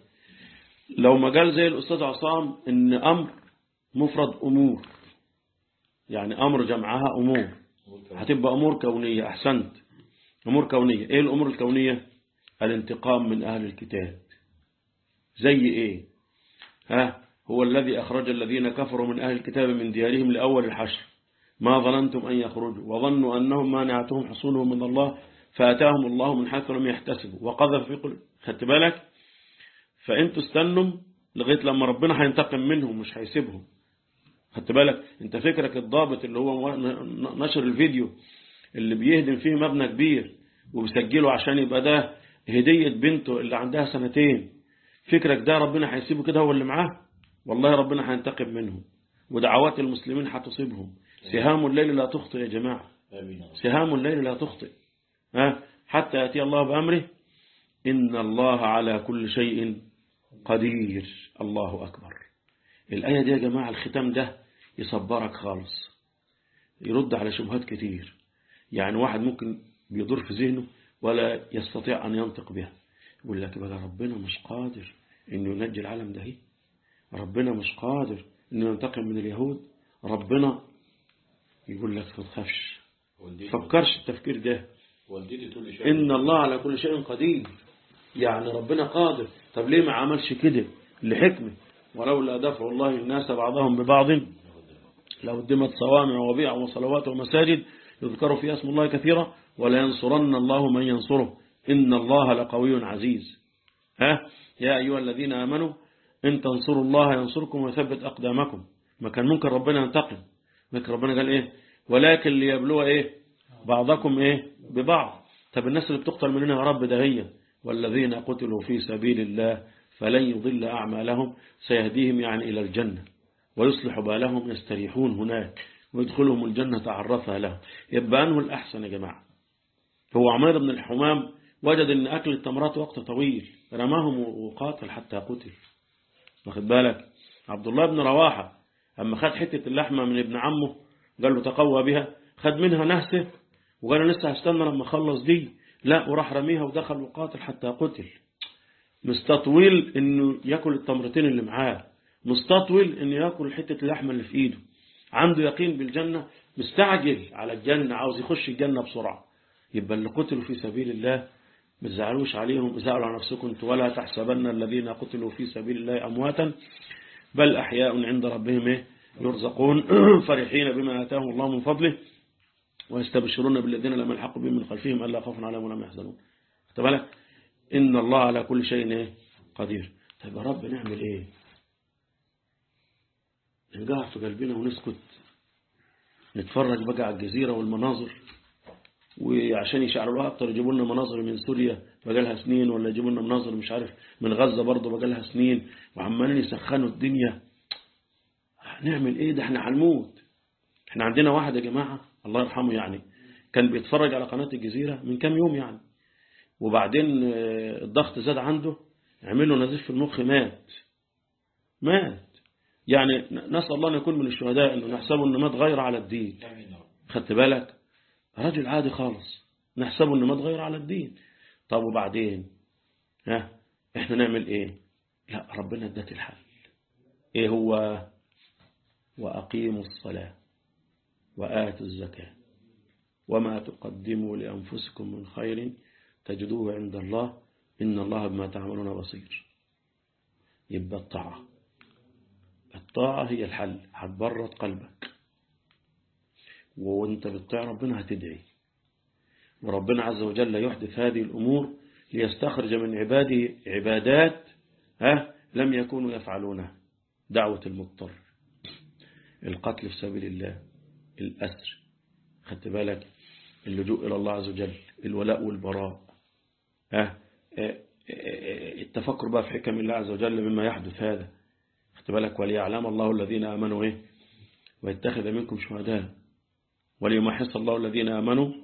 لو ما قال زي الأستاذ عصام إن أمر مفرد أمور يعني أمر جمعها أمور هتبقى أمور كونية أحسنت أمور كونية إيه الأمور الكونية الانتقام من أهل الكتاب زي إيه ها هو الذي أخرج الذين كفروا من أهل الكتاب من ديارهم لأول الحشر ما ظننتم أن يخرجوا وظنوا أنهم مانعتهم حصولهم من الله فأتاهم الله من حيث لم يحتسبوا وقذف في قلوب خدت بالك فانتوا استنوا لغاية لما ربنا هينتقم منهم مش هيسيبهم خدت بالك انت فكرك الضابط اللي هو نشر الفيديو اللي بيهدم فيه مبنى كبير وبيسجله عشان يبقى ده هدية بنته اللي عندها سنتين فكرك ده ربنا هيسيبه كده هو اللي معاه والله ربنا هينتقم منهم ودعوات المسلمين هتصيبهم سهام الليل لا تخطئ يا جماعة آمين سهام الليل لا تخطئ ها حتى يأتي الله بأمره إن الله على كل شيء قدير الله أكبر الآية دي يا جماعة الختام ده يصبرك خالص يرد على شبهات كتير يعني واحد ممكن بيدور في ذهنه ولا يستطيع أن ينطق بها يقول لك بقى ربنا مش قادر إنه ينجي العالم ده ربنا مش قادر إنه ينتقم من اليهود ربنا يقول لك ما تخافش والدتي فكرش التفكير ده والدتي تقول لي شيء إن الله على كل شيء قدير يعني ربنا قادر طب ليه ما عملش كده لحكمة ولولا دفع الله الناس بعضهم ببعض لهدمت صوامع وبيع وصلوات ومساجد يذكر فيها اسم الله كثيرا ولا ينصرن الله من ينصره إن الله لقوي عزيز ها يا أيها الذين آمنوا إن تنصروا الله ينصركم ويثبت أقدامكم ما كان ممكن ربنا ينتقم لكن ربنا قال إيه ولكن ليبلو إيه بعضكم إيه ببعض طب الناس اللي بتقتل مننا يا رب ده هي والذين قتلوا في سبيل الله فلن يضل أعمالهم سيهديهم يعني إلى الجنة ويصلح بالهم يستريحون هناك ويدخلهم الجنة عرفها لهم يبقى أنه الأحسن يا جماعة هو عمير بن الحمام وجد أن أكل التمرات وقت طويل رماهم وقاتل حتى قتل واخد بالك عبد الله بن رواحة أما خد حتة اللحمة من ابن عمه قال له تقوى بها خد منها نهسه وقال له لسه هستنى لما اخلص دي لا وراح رميها ودخل وقاتل حتى قتل مستطول انه ياكل التمرتين اللي معاه مستطول انه ياكل حتة اللحمة اللي في ايده عنده يقين بالجنة مستعجل على الجنة عاوز يخش الجنة بسرعة يبقى اللي قتلوا في سبيل الله ما تزعلوش عليهم زعلوا على نفسكم انتوا ولا تحسبن الذين قتلوا في سبيل الله أمواتا بل أحياء عند ربهم إيه؟ يرزقون فرحين بما آتاهم الله من فضله ويستبشرون بالذين لم يلحقوا بهم من خلفهم ألا خوف عليهم ولا هم يحزنون خدت بالك إن الله على كل شيء إيه؟ قدير طيب يا رب نعمل إيه نقع في قلبنا ونسكت نتفرج بقى على الجزيرة والمناظر وعشان يشعلوها اكتر يجيبوا لنا مناظر من سوريا بقى لها سنين ولا يجيبوا لنا مناظر مش عارف من غزة برضه بقى لها سنين وعمالين يسخنوا الدنيا هنعمل ايه ده احنا هنموت احنا عندنا واحد يا جماعة الله يرحمه يعني كان بيتفرج على قناة الجزيرة من كام يوم يعني وبعدين آه، الضغط زاد عنده عمل له نزيف في المخ مات مات يعني نسأل الله أن يكون من الشهداء أنه نحسبه أنه مات غير على الدين آمين يا رب خدت بالك راجل عادي خالص نحسبه انه ما اتغير على الدين طب وبعدين ها احنا نعمل ايه لا ربنا ادت الحل ايه هو واقيموا الصلاة وآتوا الزكاة وما تقدموا لأنفسكم من خير تجدوه عند الله إن الله بما تعملون بصير يبقى الطاعة الطاعة هي الحل هتبرد قلبك وانت بتطيع ربنا هتدعي وربنا عز وجل يحدث هذه الأمور ليستخرج من عباده عبادات ها لم يكونوا يفعلونها دعوة المضطر القتل في سبيل الله الأسر خدت بالك اللجوء إلى الله عز وجل الولاء والبراء ها التفكر بقى في حكم الله عز وجل مما يحدث هذا خدت بالك وليعلم الله الذين آمنوا إيه ويتخذ منكم شهداء وليمحص الله الذين آمنوا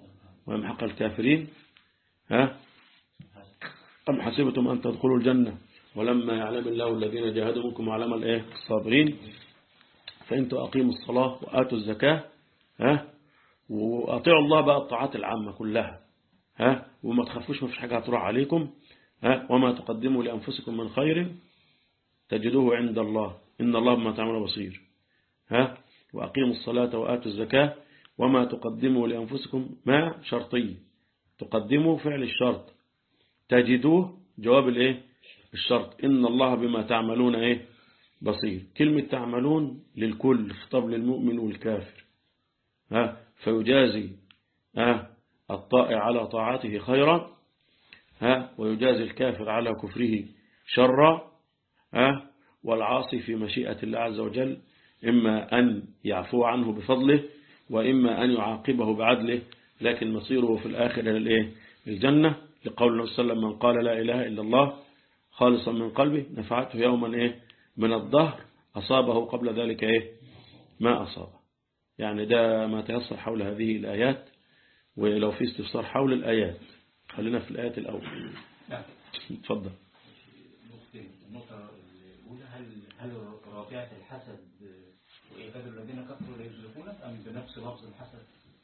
ويمحق الكافرين ها أم حسبتم أن تدخلوا الجنة ولما يعلم الله الذين جاهدوا منكم وعلم الايه الصابرين فانتوا اقيموا الصلاة وآتوا الزكاة ها وأطيعوا الله بقى الطاعات العامة كلها ها وما تخافوش ما فيش حاجة هتروح عليكم ها وما تقدموا لأنفسكم من خير تجدوه عند الله إن الله بما تعملون بصير ها وأقيموا الصلاة وآتوا الزكاة وما تقدموا لأنفسكم ما شرطي تقدموا فعل الشرط تجدوه جواب الايه الشرط إن الله بما تعملون ايه بصير كلمة تعملون للكل خطاب للمؤمن والكافر ها فيجازي ها الطائع على طاعته خيرا ها ويجازي الكافر على كفره شرا ها والعاصي في مشيئة الله عز وجل إما أن يعفو عنه بفضله وإما أن يعاقبه بعدله لكن مصيره في الآخر إلى الإيه الجنة لقول النبي صلى الله عليه وسلم من قال لا إله إلا الله خالصا من قلبه نفعته يوما إيه من الظهر أصابه قبل ذلك إيه ما أصابه يعني ده ما تيسر حول هذه الآيات ولو في استفسار حول الآيات خلينا في الآيات الأول اتفضل النقطة الأولى هل هل رافعة الحسد وإيجاد الذين كفروا لا يزلفونك أم بنفس لفظ الحسد؟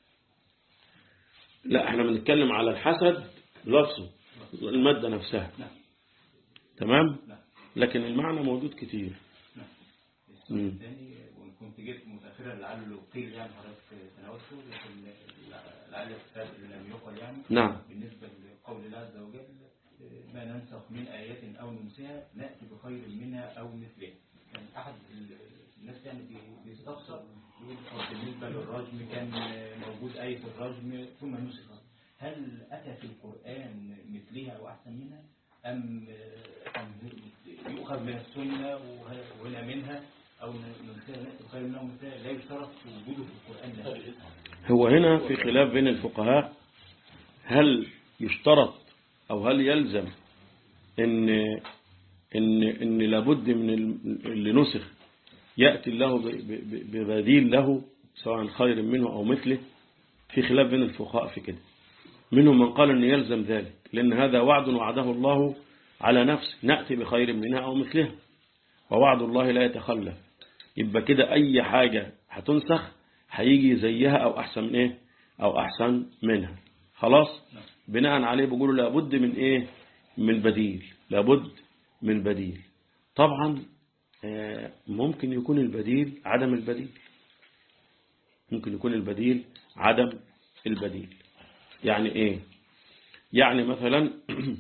لا احنا بنتكلم على الحسد لفظه المادة نفسها نعم. تمام نعم. لكن المعنى موجود كتير السؤال الثاني وإن كنت جيت متأخرا لعله قيل يعني حضرتك تناولته لكن لعل الكتاب لم يقل يعني نعم بالنسبة لقول الله عز وجل ما ننسخ من آيات أو ننسها نأتي بخير منها أو مثلها كان أحد الناس يعني بي- بيستفسر يقول طب بالنسبة للرجم كان موجود آية الرجم ثم نسخت هل أتى في القرآن مثلها أو أحسن منها أم أم يؤخذ من السنة وه- وهنا منها أو ننسها نأتي بخير منها ومثلها لا يشترط وجوده في القرآن لا هو هنا في خلاف بين الفقهاء هل يشترط أو هل يلزم إن إن إن لابد من ال- اللي نسخ يأتي الله ب- ب- ببديل له سواء خير منه أو مثله في خلاف بين الفقهاء في كده منهم من قال أن يلزم ذلك لأن هذا وعد وعده الله على نفسه نأتي بخير منها أو مثلها ووعد الله لا يتخلف يبقى كده أي حاجة هتنسخ هيجي زيها أو أحسن من إيه أو أحسن منها خلاص بناء عليه بيقولوا لابد من إيه من بديل لابد من بديل طبعا آه، ممكن يكون البديل عدم البديل ممكن يكون البديل عدم البديل يعني ايه يعني مثلا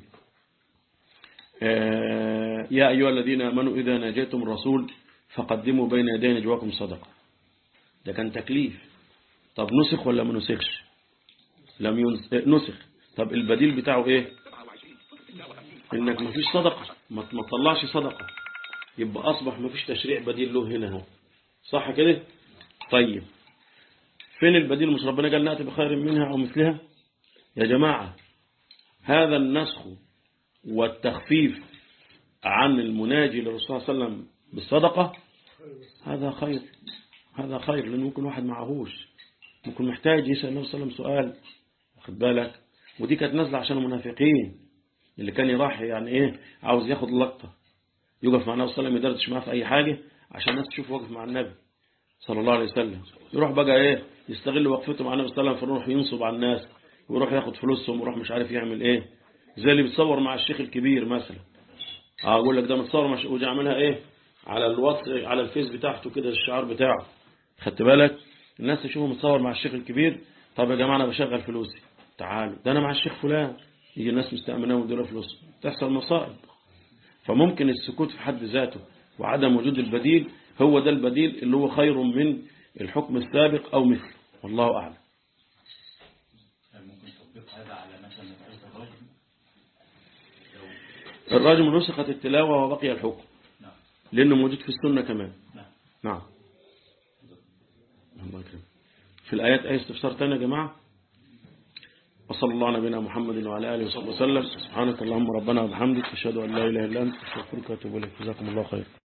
آه، يا أيها الذين آمنوا إذا ناجيتم الرسول فقدموا بين يدي نجواكم صدقة ده كان تكليف طب نسخ ولا ما نسخش لم ينس... آه، نسخ طب البديل بتاعه ايه انك ما فيش صدقة ما ما تطلعش صدقة يبقى أصبح ما فيش تشريع بديل له هنا اهو صح كده طيب فين البديل مش ربنا قال نأتي بخير منها أو مثلها يا جماعة هذا النسخ والتخفيف عن المناجي للرسول صلى الله عليه وسلم بالصدقة هذا خير هذا خير لأنه ممكن واحد معهوش ممكن محتاج يسأل النبي صلى الله عليه وسلم سؤال واخد بالك ودي كانت نازلة عشان المنافقين اللي كان يراح يعني ايه عاوز ياخد اللقطة يقف مع النبي صلى الله عليه وسلم يدردش معاه في أي حاجة عشان الناس تشوف واقف مع النبي صلى الله عليه وسلم يروح بقى ايه يستغل وقفته مع النبي صلى الله عليه وسلم فيروح ينصب على الناس ويروح ياخد فلوسهم ويروح مش عارف يعمل ايه زي اللي بيتصور مع الشيخ الكبير مثلا اه اقول لك ده متصور مع الشيخ ويعملها ايه على الواتس على الفيس بتاعته كده الشعار بتاعه خدت بالك الناس تشوفه متصور مع الشيخ الكبير طب يا جماعه انا بشغل فلوسي تعالوا ده انا مع الشيخ فلان يجي الناس مستأمنه ويدوا فلوس تحصل مصائب فممكن السكوت في حد ذاته وعدم وجود البديل هو ده البديل اللي هو خير من الحكم السابق أو مثله والله أعلم هل ممكن تطبيق هذا على مثلا مسألة الرجم الرجم نسخت التلاوة وبقي الحكم نعم لأنه موجود في السنة كمان نعم نعم الله يكرمك في الآيات أي استفسار تاني يا جماعة وصلى الله على نبينا محمد وعلى آله وصحبه وسلم سبحانك اللهم ربنا وبحمدك أشهد أن لا إله إلا أنت أستغفرك وأتوب إليك جزاكم الله خير